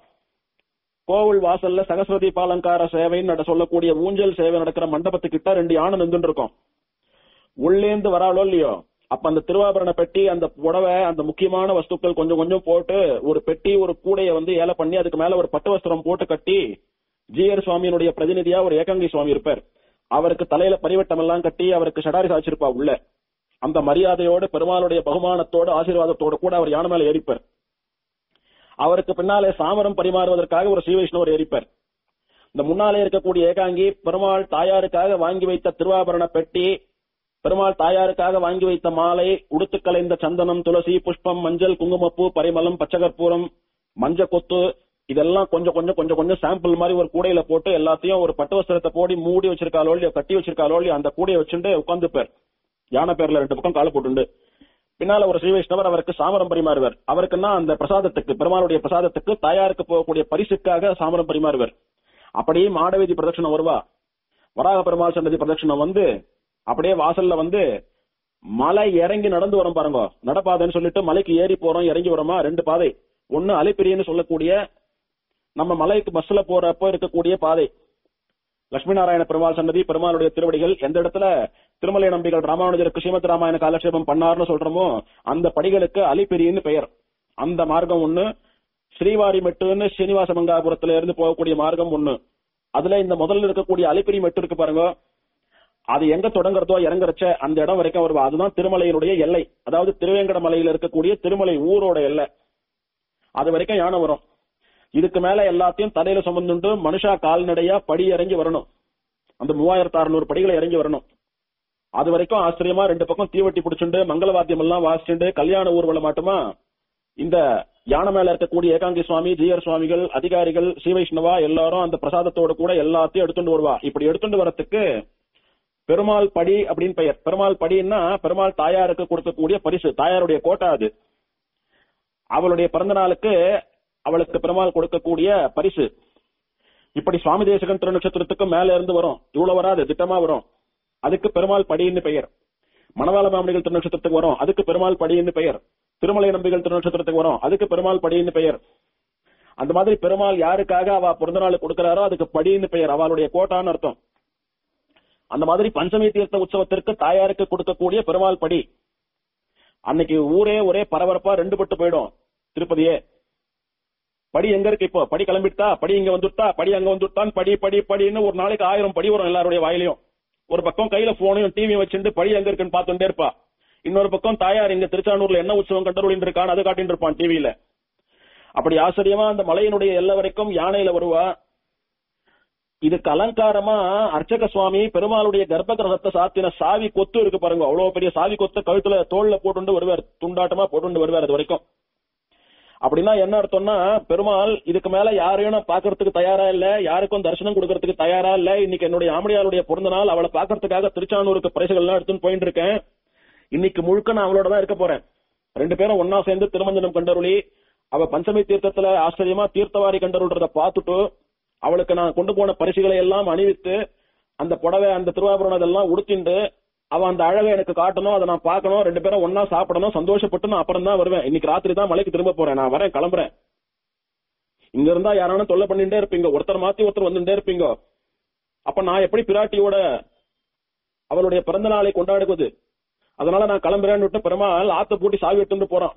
கோவில் வாசல்ல சகஸ்வதி பாலங்கார சேவைன்னு நட சொல்லக்கூடிய ஊஞ்சல் சேவை நடக்கிற மண்டபத்துக்கிட்ட ரெண்டு யானை நின்றுட்டு இருக்கோம் உள்ளேந்து வராளோ இல்லையோ அப்ப அந்த திருவாபரண பெட்டி அந்த புடவை அந்த முக்கியமான வஸ்துக்கள் கொஞ்சம் கொஞ்சம் போட்டு ஒரு பெட்டி ஒரு கூடைய வந்து ஏல பண்ணி அதுக்கு மேல ஒரு பட்டு வஸ்திரம் போட்டு கட்டி ஜிஆர் சுவாமியினுடைய பிரதிநிதியா ஒரு ஏகாங்கி சுவாமி இருப்பார் அவருக்கு தலையில பரிவட்டம் எல்லாம் கட்டி அவருக்கு ஷடாரி சாச்சிருப்பா உள்ள அந்த மரியாதையோடு பெருமாளுடைய பகுமானத்தோடு ஆசீர்வாதத்தோடு கூட அவர் யானை மேல ஏறிப்பார் அவருக்கு பின்னாலே சாமரம் பரிமாறுவதற்காக ஒரு ஸ்ரீவைஷ்ணவர் ஏறிப்பார் இந்த முன்னாலே இருக்கக்கூடிய ஏகாங்கி பெருமாள் தாயாருக்காக வாங்கி வைத்த திருவாபரண பெட்டி பெருமாள் தாயாருக்காக வாங்கி வைத்த மாலை உடுத்து கலைந்த சந்தனம் துளசி புஷ்பம் மஞ்சள் குங்குமப்பூ பரிமளம் பச்சகற்பூரம் மஞ்ச கொத்து இதெல்லாம் கொஞ்சம் கொஞ்சம் கொஞ்சம் கொஞ்சம் சாம்பிள் மாதிரி ஒரு கூடையில போட்டு எல்லாத்தையும் ஒரு பட்டு வஸ்திரத்தை போடி மூடி வச்சிருக்காளோ இல்லையோ கட்டி வச்சிருக்காளோ இல்லையோ அந்த கூடையை வச்சுட்டு உட்காந்துப்பார் யானை பேர்ல ரெண்டு பக்கம் காலை போட்டுண்டு பின்னால ஒரு ஸ்ரீ வைஷ்ணவர் அவருக்கு சாமரம் பரிமாறுவர் அவருக்குன்னா அந்த பிரசாதத்துக்கு பெருமாளுடைய பிரசாதத்துக்கு தாயாருக்கு போகக்கூடிய பரிசுக்காக சாமரம் பரிமாறுவர் அப்படியே மாடவீதி பிரதட்சணம் வருவா வராக பெருமாள் சன்னதி பிரதட்சணம் வந்து அப்படியே வாசல்ல வந்து மலை இறங்கி நடந்து வரோம் பாருங்க நடப்பாதைன்னு சொல்லிட்டு மலைக்கு ஏறி போறோம் இறங்கி வரோமா ரெண்டு பாதை ஒன்னு அலைப்பிரியன்னு சொல்லக்கூடிய நம்ம மலைக்கு பஸ்ல போறப்ப இருக்கக்கூடிய பாதை லட்சுமி நாராயண பெருமாள் சன்னதி பெருமாளுடைய திருவடிகள் எந்த இடத்துல திருமலை நம்பிகள் ராமானுஜருக்கு ஸ்ரீமத் ராமாயண காலக்ஷேபம் பண்ணார்னு சொல்றோமோ அந்த படிகளுக்கு அலிபெரின்னு பெயர் அந்த மார்க்கம் ஒண்ணு ஸ்ரீவாரி மெட்டுன்னு ஸ்ரீனிவாச மங்காபுரத்துல இருந்து போகக்கூடிய மார்க்கம் ஒண்ணு அதுல இந்த முதல்ல இருக்கக்கூடிய அலிபெரி மெட்டு இருக்கு பாருங்க அது எங்க தொடங்குறதோ இறங்குறச்ச அந்த இடம் வரைக்கும் வருவா அதுதான் திருமலையினுடைய எல்லை அதாவது திருவேங்கட மலையில இருக்கக்கூடிய திருமலை ஊரோட எல்லை அது வரைக்கும் யானை வரும் இதுக்கு மேல எல்லாத்தையும் தலையில சுமந்துண்டு மனுஷா கால்நடையா படி இறங்கி வரணும் அந்த மூவாயிரத்து அறுநூறு படிகளை இறங்கி வரணும் அது வரைக்கும் ஆச்சரியமா ரெண்டு பக்கம் தீவட்டி பிடிச்சுண்டு மங்கள வாத்தியம் எல்லாம் வாசிச்சுண்டு கல்யாண ஊர்வலம் மாட்டுமா இந்த யானை மேல இருக்கக்கூடிய ஏகாங்கி சுவாமி ஜிஆர் சுவாமிகள் அதிகாரிகள் ஸ்ரீ வைஷ்ணவா எல்லாரும் அந்த பிரசாதத்தோட கூட எல்லாத்தையும் எடுத்துட்டு வருவா இப்படி எடுத்துட்டு வரத்துக்கு பெருமாள் படி அப்படின்னு பெயர் பெருமாள் படின்னா பெருமாள் தாயாருக்கு கொடுக்கக்கூடிய பரிசு தாயாருடைய கோட்டா அது அவளுடைய பிறந்த நாளுக்கு அவளுக்கு பெருமாள் கொடுக்கக்கூடிய பரிசு இப்படி சுவாமி தேசகன் திருநட்சத்திரத்துக்கு மேல இருந்து வரும் இவ்வளவு வராது திட்டமா வரும் அதுக்கு பெருமாள் படின்னு பெயர் மணவாள மாமணிகள் திருநட்சத்திரத்துக்கு வரும் அதுக்கு பெருமாள் படின்னு பெயர் திருமலை நம்பிகள் திருநட்சத்திரத்துக்கு வரும் அதுக்கு பெருமாள் படின்னு பெயர் அந்த மாதிரி பெருமாள் யாருக்காக அவ பிறந்த நாள் கொடுக்கிறாரோ அதுக்கு படின்னு பெயர் அவளுடைய கோட்டான்னு அர்த்தம் அந்த மாதிரி பஞ்சமி தீர்த்த உற்சவத்திற்கு தாயாருக்கு கொடுக்கக்கூடிய பெருமாள் படி அன்னைக்கு ஊரே ஒரே பரபரப்பா ரெண்டு பட்டு போயிடும் திருப்பதியே படி எங்க இருக்கு இப்போ படி கிளம்பிட்டா படி இங்க வந்துட்டா படி அங்க வந்துட்டான் படி படி படின்னு ஒரு நாளைக்கு ஆயிரம் படி வரும் எல்லாருடைய வாயிலையும் ஒரு பக்கம் கையில போனையும் டிவி வச்சுட்டு படி எங்க இருக்குன்னு பார்த்துட்டே இருப்பா இன்னொரு பக்கம் தாயார் இங்க திருச்சானூர்ல என்ன உற்சவம் கண்டருளின்னு இருக்கான்னு அதை காட்டிட்டு இருப்பான் டிவியில அப்படி ஆச்சரியமா அந்த மலையினுடைய எல்லை வரைக்கும் யானையில வருவா இதுக்கு அலங்காரமா அர்ச்சக சுவாமி பெருமாளுடைய கர்ப்ப கிரகத்தை சாத்தின சாவி கொத்து இருக்கு பாருங்க அவ்வளவு பெரிய சாவி கொத்து கழுத்துல தோல்ல போட்டுண்டு வருவார் துண்டாட்டமா போட்டுண்டு வருவார் அது வரைக்கும் அப்படின்னா என்ன அர்த்தம்னா பெருமாள் இதுக்கு மேல யாரையும் நான் பாக்குறதுக்கு தயாரா இல்ல யாருக்கும் தரிசனம் கொடுக்கறதுக்கு தயாரா இல்ல இன்னைக்கு என்னுடைய ஆமடியாளுடைய பிறந்த நாள் அவளை பாக்குறதுக்காக திருச்சானூருக்கு பரிசுகள் எல்லாம் எடுத்துன்னு போயிட்டு இருக்கேன் இன்னைக்கு முழுக்க நான் அவளோட தான் இருக்க போறேன் ரெண்டு பேரும் ஒன்னா சேர்ந்து திருமஞ்சனம் கண்டருளி அவ பஞ்சமி தீர்த்தத்துல ஆச்சரியமா தீர்த்தவாரி கண்டருள்றத பார்த்துட்டு அவளுக்கு நான் கொண்டு போன பரிசுகளை எல்லாம் அணிவித்து அந்த புடவை அந்த திருவாபுரம் இதெல்லாம் உடுத்திண்டு அவ அந்த அழகை எனக்கு காட்டணும் அதை நான் பார்க்கணும் ரெண்டு பேரும் ஒன்னா சாப்பிடணும் சந்தோஷப்பட்டு நான் அப்புறம் தான் வருவேன் இன்னைக்கு ராத்திரி தான் மலைக்கு திரும்ப போறேன் நான் வரேன் கிளம்புறேன் இங்க இருந்தா யாரானும் தொல்லை பண்ணிட்டே இருப்பீங்க ஒருத்தர் மாத்தி ஒருத்தர் வந்துட்டே இருப்பீங்க அப்ப நான் எப்படி பிராட்டியோட அவளுடைய பிறந்த நாளை கொண்டாடுவது அதனால நான் கிளம்புறேன்னு விட்டு பெருமாள் ஆத்த பூட்டி சாவி எடுத்துட்டு போறான்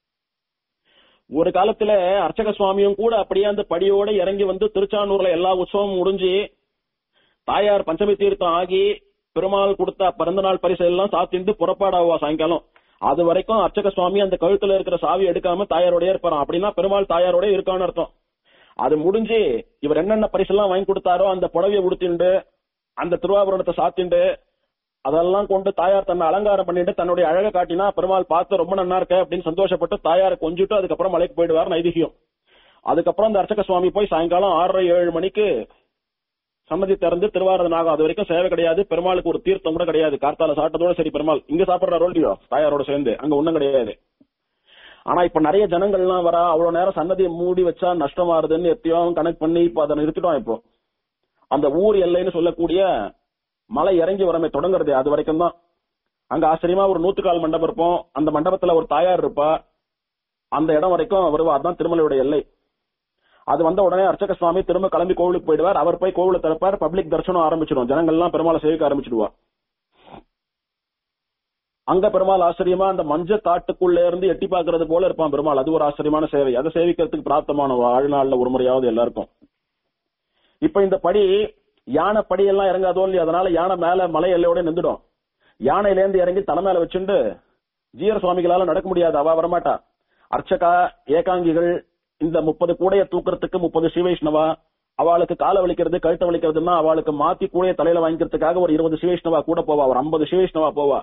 ஒரு காலத்துல அர்ச்சக சுவாமியும் கூட அப்படியே அந்த படியோட இறங்கி வந்து திருச்சானூர்ல எல்லா உற்சவமும் முடிஞ்சு தாயார் பஞ்சமி தீர்த்தம் ஆகி பெருமாள் கொடுத்த பிறந்த நாள் பரிசு எல்லாம் சாத்திட்டு புறப்பாடாவா சாயங்காலம் அது வரைக்கும் அர்ச்சக சுவாமி அந்த கழுத்துல இருக்கிற சாவி எடுக்காம தாயாரோடய இருப்பாராம் அப்படின்னா பெருமாள் தாயாரோட இருக்கான்னு அர்த்தம் அது முடிஞ்சு இவர் என்னென்ன பரிசு எல்லாம் வாங்கி கொடுத்தாரோ அந்த புடவையை உடுத்திண்டு அந்த திருவாபுரணத்தை சாத்திண்டு அதெல்லாம் கொண்டு தாயார் தன்னை அலங்காரம் பண்ணிட்டு தன்னுடைய அழகை காட்டினா பெருமாள் பார்த்து ரொம்ப நன்னா இருக்க அப்படின்னு சந்தோஷப்பட்டு தாயாரை கொஞ்சிட்டு அதுக்கப்புறம் மலைக்கு போயிடுவார் நைதிகியம் அதுக்கப்புறம் அந்த அர்ச்சக சுவாமி போய் சாயங்காலம் ஆறரை ஏழு மணிக்கு சன்னதி திறந்து திருவாரூர் ஆகும் அது வரைக்கும் சேவை கிடையாது பெருமாளுக்கு ஒரு தீர்த்தம் கூட கிடையாது கார்த்தால சாப்பிட்டதோட சரி பெருமாள் இங்க சாப்பிடுற இல்லையோ தாயாரோட சேர்ந்து அங்க ஒண்ணும் கிடையாது ஆனா இப்ப நிறைய ஜனங்கள்லாம் வரா அவ்வளவு நேரம் சன்னதியை மூடி வச்சா நஷ்டமாறுதுன்னு எப்பயும் கனெக்ட் பண்ணி இப்ப அதை நிறுத்திட்டோம் இப்போ அந்த ஊர் எல்லைன்னு சொல்லக்கூடிய மலை இறங்கி வரமே தொடங்குறது அது வரைக்கும் தான் அங்க ஆச்சரியமா ஒரு நூத்துக்கால் மண்டபம் இருப்போம் அந்த மண்டபத்துல ஒரு தாயார் இருப்பா அந்த இடம் வரைக்கும் வருவா அதுதான் திருமலையோட எல்லை அது வந்த உடனே அர்ச்சக சுவாமி திரும்ப கிளம்பி கோவிலுக்கு போயிடுவார் அவர் போய் கோவில திறப்பார் பப்ளிக் தரிசனம் ஆரம்பிச்சிடும் ஜனங்கள்லாம் பெருமாளை சேவிக்க ஆரம்பிச்சிடுவா அங்க பெருமாள் ஆச்சரியமா அந்த மஞ்ச தாட்டுக்குள்ள இருந்து எட்டி பாக்குறது போல இருப்பான் பெருமாள் அது ஒரு ஆச்சரியமான சேவை அதை சேவிக்கிறதுக்கு பிராப்தமான வாழ்நாள்ல ஒரு முறையாவது எல்லாருக்கும் இப்ப இந்த படி யானை படி எல்லாம் இறங்காதோ இல்லையா அதனால யானை மேல மலை எல்லையோட நின்றுடும் யானையில இருந்து இறங்கி தலை மேல வச்சுண்டு ஜீர சுவாமிகளால நடக்க முடியாது அவ வரமாட்டா அர்ச்சகா ஏகாங்கிகள் இந்த முப்பது கூடைய தூக்குறதுக்கு முப்பது ஸ்ரீவைஷ்ணவா அவளுக்கு காலை வலிக்கிறது கழுத்தை வலிக்கிறதுன்னா அவளுக்கு மாத்தி கூடைய தலையில வாங்கிக்கிறதுக்காக ஒரு இருபது ஸ்ரீவைஷ்ணவா கூட போவா ஒரு ஐம்பது ஸ்ரீவைஷ்ணவா போவா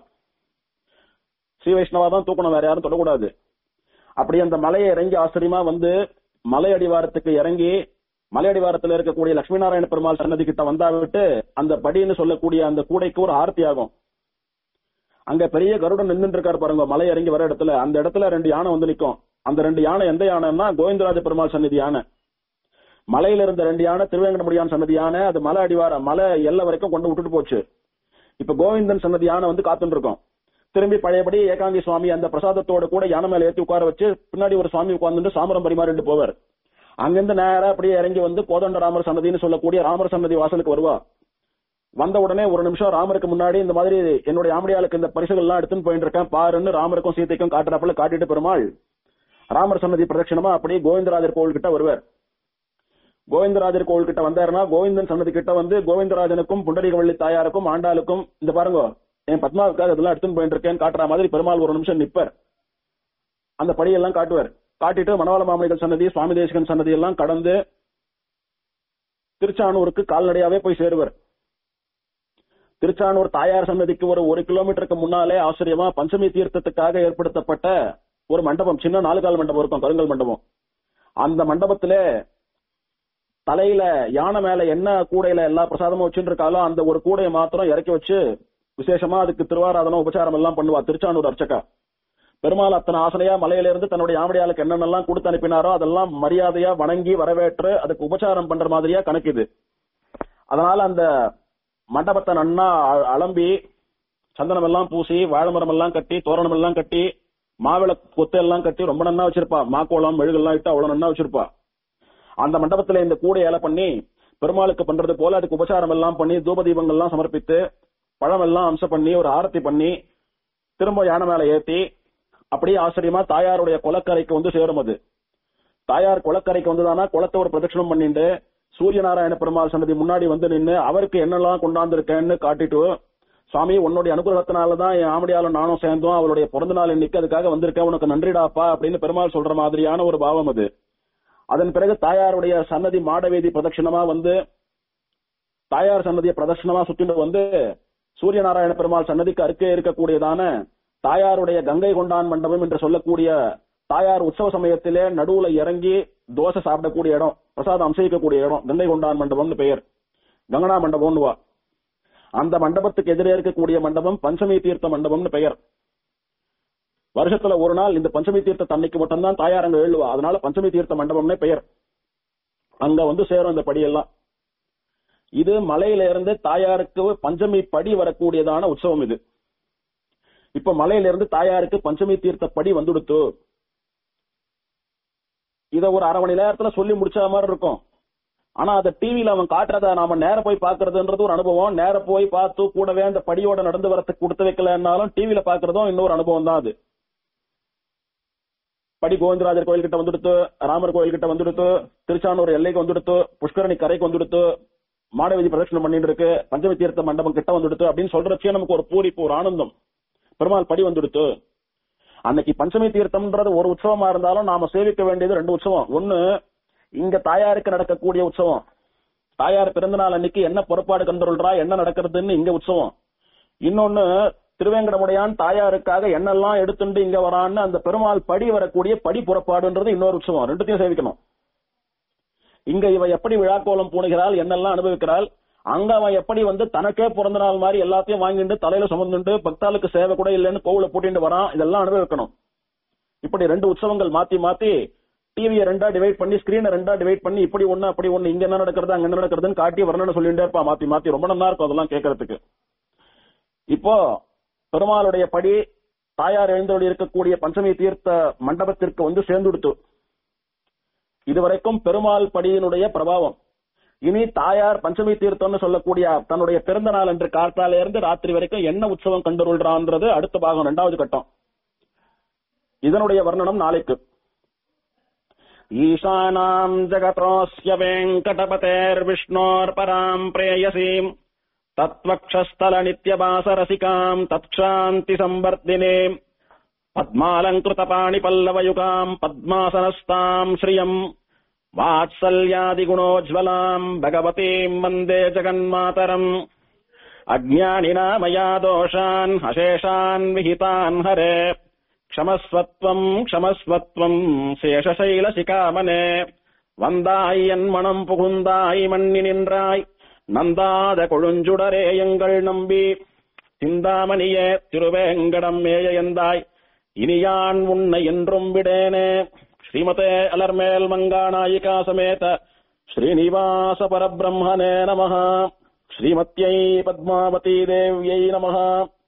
ஸ்ரீவைஷ்ணவா தான் தூக்கணும் வேற யாரும் தொடக்கூடாது அப்படி அந்த மலையை இறங்கி ஆச்சரியமா வந்து மலை அடிவாரத்துக்கு இறங்கி மலை அடிவாரத்துல இருக்கக்கூடிய லட்சுமி நாராயண பெருமாள் சன்னதி கிட்ட வந்தா விட்டு அந்த படின்னு சொல்லக்கூடிய அந்த கூடைக்கு ஒரு ஆர்த்தி ஆகும் அங்க பெரிய கருடன் நின்றுட்டு இருக்காரு பாருங்க மலை இறங்கி வர இடத்துல அந்த இடத்துல ரெண்டு யானை வந்து நிக்கும் அந்த ரெண்டு யானை எந்த யானைன்னா கோவிந்தராஜ பெருமாள் சன்னதி யானை மலையில இருந்த ரெண்டு யானை திருவேங்கடமுடியான் சன்னதி யானை அது மலை அடிவார மலை எல்லை வரைக்கும் கொண்டு விட்டுட்டு போச்சு இப்ப கோவிந்தன் சன்னதி யானை வந்து காத்துட்டு இருக்கோம் திரும்பி பழையபடி ஏகாங்கி சுவாமி அந்த பிரசாதத்தோட கூட யானை மேல ஏத்தி உட்கார வச்சு பின்னாடி ஒரு சுவாமி உட்கார்ந்துட்டு சாமரம் பரிமாறிட்டு போவார் அங்கிருந்து நேரா அப்படியே இறங்கி வந்து கோதண்ட ராமர் சன்னதின்னு சொல்லக்கூடிய ராமர் சன்னதி வாசலுக்கு வருவா வந்த உடனே ஒரு நிமிஷம் ராமருக்கு முன்னாடி இந்த மாதிரி என்னுடைய ஆம்படியாளுக்கு இந்த பரிசுகள் எல்லாம் எடுத்துன்னு போயிட்டு இருக்கேன் பாருன்னு ராமருக்கும் சீதைக்கும் காட்டுறப்பல காட்டிட்டு பெருமாள் ராமர் சன்னதி பிரதட்சணமா அப்படியே கோவிந்தராஜர் கோவில் கிட்ட வருவார் கோவிந்தராஜர் கோவில் கிட்ட வந்தாருன்னா கோவிந்தன் சன்னதி கிட்ட வந்து கோவிந்தராஜனுக்கும் புண்டரீகவள்ளி தாயாருக்கும் ஆண்டாளுக்கும் இந்த பாருங்க என் பத்மாவுக்காக இதெல்லாம் எடுத்துன்னு போயிட்டு இருக்கேன் காட்டுற மாதிரி பெருமாள் ஒரு நிமிஷம் நிப்பார் அந்த படியெல்லாம் காட்டுவார் காட்டிட்டு மணவாள மாமனிகள் சன்னதி சுவாமி தேசிகன் சன்னதி எல்லாம் கடந்து திருச்சானூருக்கு கால்நடையாவே போய் சேருவர் திருச்சானூர் தாயார் சன்னதிக்கு ஒரு ஒரு கிலோமீட்டருக்கு முன்னாலே ஆச்சரியமா பஞ்சமி தீர்த்தத்துக்காக ஏற்படுத்தப்பட்ட ஒரு மண்டபம் சின்ன நாலு கால் மண்டபம் இருக்கும் கருங்கல் மண்டபம் அந்த மண்டபத்திலே தலையில யானை மேல என்ன கூடையில எல்லா பிரசாதமும் வச்சுட்டு இருக்காலோ அந்த ஒரு கூடையை மாத்திரம் இறக்கி வச்சு விசேஷமா அதுக்கு திருவாராதனம் உபச்சாரம் எல்லாம் பண்ணுவா திருச்சானூர் அர்ச்சகா பெருமாள் அத்தனை ஆசனையா மலையில இருந்து தன்னுடைய ஆவடியாளுக்கு என்னென்னலாம் கொடுத்து அனுப்பினாரோ அதெல்லாம் மரியாதையா வணங்கி வரவேற்று அதுக்கு உபச்சாரம் பண்ற மாதிரியா கணக்குது அதனால அந்த மண்டபத்தை நன்னா அ- அலம்பி சந்தனம் எல்லாம் பூசி வாழைமரம் எல்லாம் கட்டி தோரணம் எல்லாம் கட்டி மாவிள கொத்து எல்லாம் கட்டி ரொம்ப நன்னா வச்சிருப்பா மாக்கோளம் மெழுகெல்லாம் இட்டு அவ்வளவு நன்னா வச்சிருப்பா அந்த மண்டபத்துல இந்த கூடை ஏல பண்ணி பெருமாளுக்கு பண்றது போல அதுக்கு உபச்சாரம் எல்லாம் பண்ணி தூப தீபங்கள் எல்லாம் சமர்ப்பித்து பழம் எல்லாம் அம்சம் பண்ணி ஒரு ஆரத்தி பண்ணி திரும்ப யானை மேல ஏத்தி அப்படியே ஆச்சரியமா தாயாருடைய குளக்கரைக்கு வந்து சேரும் அது தாயார் குளக்கரைக்கு வந்ததானா குளத்தை ஒரு பிரதட்சணம் பண்ணிட்டு சூரிய நாராயண பெருமாள் சன்னதி முன்னாடி வந்து நின்னு அவருக்கு என்னெல்லாம் கொண்டாந்துருக்கேன்னு காட்டிட்டு சுவாமி உன்னுடைய அனுகிரகத்தினாலதான் என் ஆமடியாலும் நானும் சேர்ந்தோம் அவளுடைய பிறந்த நாள் இன்னைக்கு அதுக்காக வந்திருக்கேன் உனக்கு நன்றிடாப்பா அப்படின்னு பெருமாள் சொல்ற மாதிரியான ஒரு பாவம் அது அதன் பிறகு தாயாருடைய சன்னதி மாடவேதி பிரதட்சிணமா வந்து தாயார் சன்னதியை பிரதட்சிணமா சுத்திட்டு வந்து சூரிய நாராயண பெருமாள் சன்னதிக்கு அருகே இருக்கக்கூடியதான தாயாருடைய கங்கை கொண்டான் மண்டபம் என்று சொல்லக்கூடிய தாயார் உற்சவ சமயத்திலே நடுவுல இறங்கி தோசை சாப்பிடக்கூடிய இடம் பிரசாதம் அம்சயிக்கக்கூடிய இடம் கங்கை கொண்டான் மண்டபம்னு பெயர் கங்கனா மண்டபம்னு வா அந்த மண்டபத்துக்கு எதிரே இருக்கக்கூடிய மண்டபம் பஞ்சமி தீர்த்த மண்டபம்னு பெயர் வருஷத்துல ஒரு நாள் இந்த பஞ்சமி தீர்த்த தன்னைக்கு மட்டும்தான் தாயார் அங்க எழுவா அதனால பஞ்சமி தீர்த்த மண்டபம்னே பெயர் அங்க வந்து சேரும் இந்த படியெல்லாம் இது மலையில இருந்து தாயாருக்கு பஞ்சமி படி வரக்கூடியதான உற்சவம் இது இப்ப மலையில இருந்து தாயாருக்கு பஞ்சமி தீர்த்த படி வந்துடுத்து இத ஒரு அரை மணி நேரத்துல சொல்லி முடிச்ச மாதிரி இருக்கும் ஆனா அத டிவில அவன் காட்டுறத நாம நேர போய் பாக்குறதுன்றது ஒரு அனுபவம் நேர போய் பார்த்து கூடவே அந்த படியோட நடந்து வரத்துக்கு கொடுத்து வைக்கலன்னாலும் டிவில பாக்குறதும் இன்னொரு அனுபவம் தான் அது படி கோவிந்தராஜர் கோயில் கிட்ட வந்துடுத்து ராமர் கோயில் கிட்ட வந்துடுத்து திருச்சானூர் எல்லைக்கு வந்துடுத்து புஷ்கரணி கரைக்கு வந்துடுத்து மாடவதி பிரதட்சணம் பண்ணிட்டு இருக்கு பஞ்சமி தீர்த்த மண்டபம் கிட்ட வந்துடுத்து அப்படின்னு சொல்றச்சே நமக்கு ஒரு பூரிப்பு ஒரு ஆனந்தம் பெருமாள் படி வந்துடுத்து அன்னைக்கு பஞ்சமி தீர்த்தம்ன்றது ஒரு உற்சவமா இருந்தாலும் நாம சேவிக்க வேண்டியது ரெண்டு உற்சவம் ஒண்ணு இங்க தாயாருக்கு நடக்கக்கூடிய உற்சவம் தாயார் பிறந்த நாள் அன்னைக்கு என்ன புறப்பாடு கண்டுள்றா என்ன நடக்கிறதுன்னு இங்க உற்சவம் இன்னொன்னு திருவேங்கடமுடையான் தாயாருக்காக என்னெல்லாம் எடுத்துட்டு இங்க வரான்னு அந்த பெருமாள் படி வரக்கூடிய படி புறப்பாடுன்றது இன்னொரு உற்சவம் ரெண்டுத்தையும் சேவிக்கணும் இங்க இவ எப்படி விழாக்கோலம் பூணுகிறாள் என்னெல்லாம் அனுபவிக்கிறாள் அங்க அவன் எப்படி வந்து தனக்கே பிறந்த நாள் மாதிரி எல்லாத்தையும் வாங்கிட்டு தலையில சுமந்துட்டு பக்தாளுக்கு சேவை கூட இல்லைன்னு கோவில பூட்டிட்டு வரான் இதெல்லாம் அனுபவிக்கணும் இப்படி ரெண்டு உற்சவங்கள் மாத்தி மாத்தி டிவியை ரெண்டா டிவைட் பண்ணி ஸ்கிரீனை ரெண்டா டிவைட் பண்ணி இப்படி ஒண்ணு அப்படி ஒண்ணு இங்க என்ன நடக்கிறது அங்க என்ன நடக்கிறதுன்னு காட்டி வரணும்னு சொல்லிட்டே இருப்பா மாத்தி மாத்தி ரொம்ப நல்லா இருக்கும் அதெல்லாம் கேட்கறதுக்கு இப்போ பெருமாளுடைய படி தாயார் எழுந்தோடு இருக்கக்கூடிய பஞ்சமி தீர்த்த மண்டபத்திற்கு வந்து சேர்ந்துடுத்து இதுவரைக்கும் பெருமாள் படியினுடைய பிரபாவம் இனி தாயார் பஞ்சமி தீர்த்தம்னு சொல்லக்கூடிய தன்னுடைய பிறந்த நாள் என்று காத்தால இருந்து ராத்திரி வரைக்கும் என்ன உற்சவம் கண்டுகொள்றான்றது அடுத்த பாகம் இரண்டாவது கட்டம் இதனுடைய வர்ணனம் நாளைக்கு ஈசானாம் ஜகதோஸ்ய வெங்கடபதேர்விஷ்ணோர்பராம் பிரேயசீம் தத்வக்ஷஸ்தல நித்யபாசரசிகாம் தத்ஷாந்தி சம்பர்தினே பத்மாலங்கிருத பாணி பல்லவயுகாம் பத்மாசனஸ்தாம் ஸ்ரியம் வாத்சல்யாதிகுணோஜ்வலாம் பகவதீம் வந்தே ஜகன்மாதரம் அஜ்ஞானினா மயா தோஷான் அசேஷான் விஹிதான் ஹரே க்ஷமஸ்வத்வம் க்ஷமஸ்வத்வம் சேஷசைலசிகாமனே வந்தாய் என் மனம் புகுந்தாய் மண்ணி நின்றாய் நந்தாத கொழுஞ்சுடரே எங்கள் நம்பி சிந்தாமணியே திருவேங்கடம் மேயந்தாய் இனியான் உன்னை என்றும் விடேனே ஸ்ரீமதே அலர்மேல் மங்காநாயிகா சமேத ஸ்ரீனிவாச பரபிரம்மணே நம ஸ்ரீமத்யை பத்மாவதி தேவ்யை நம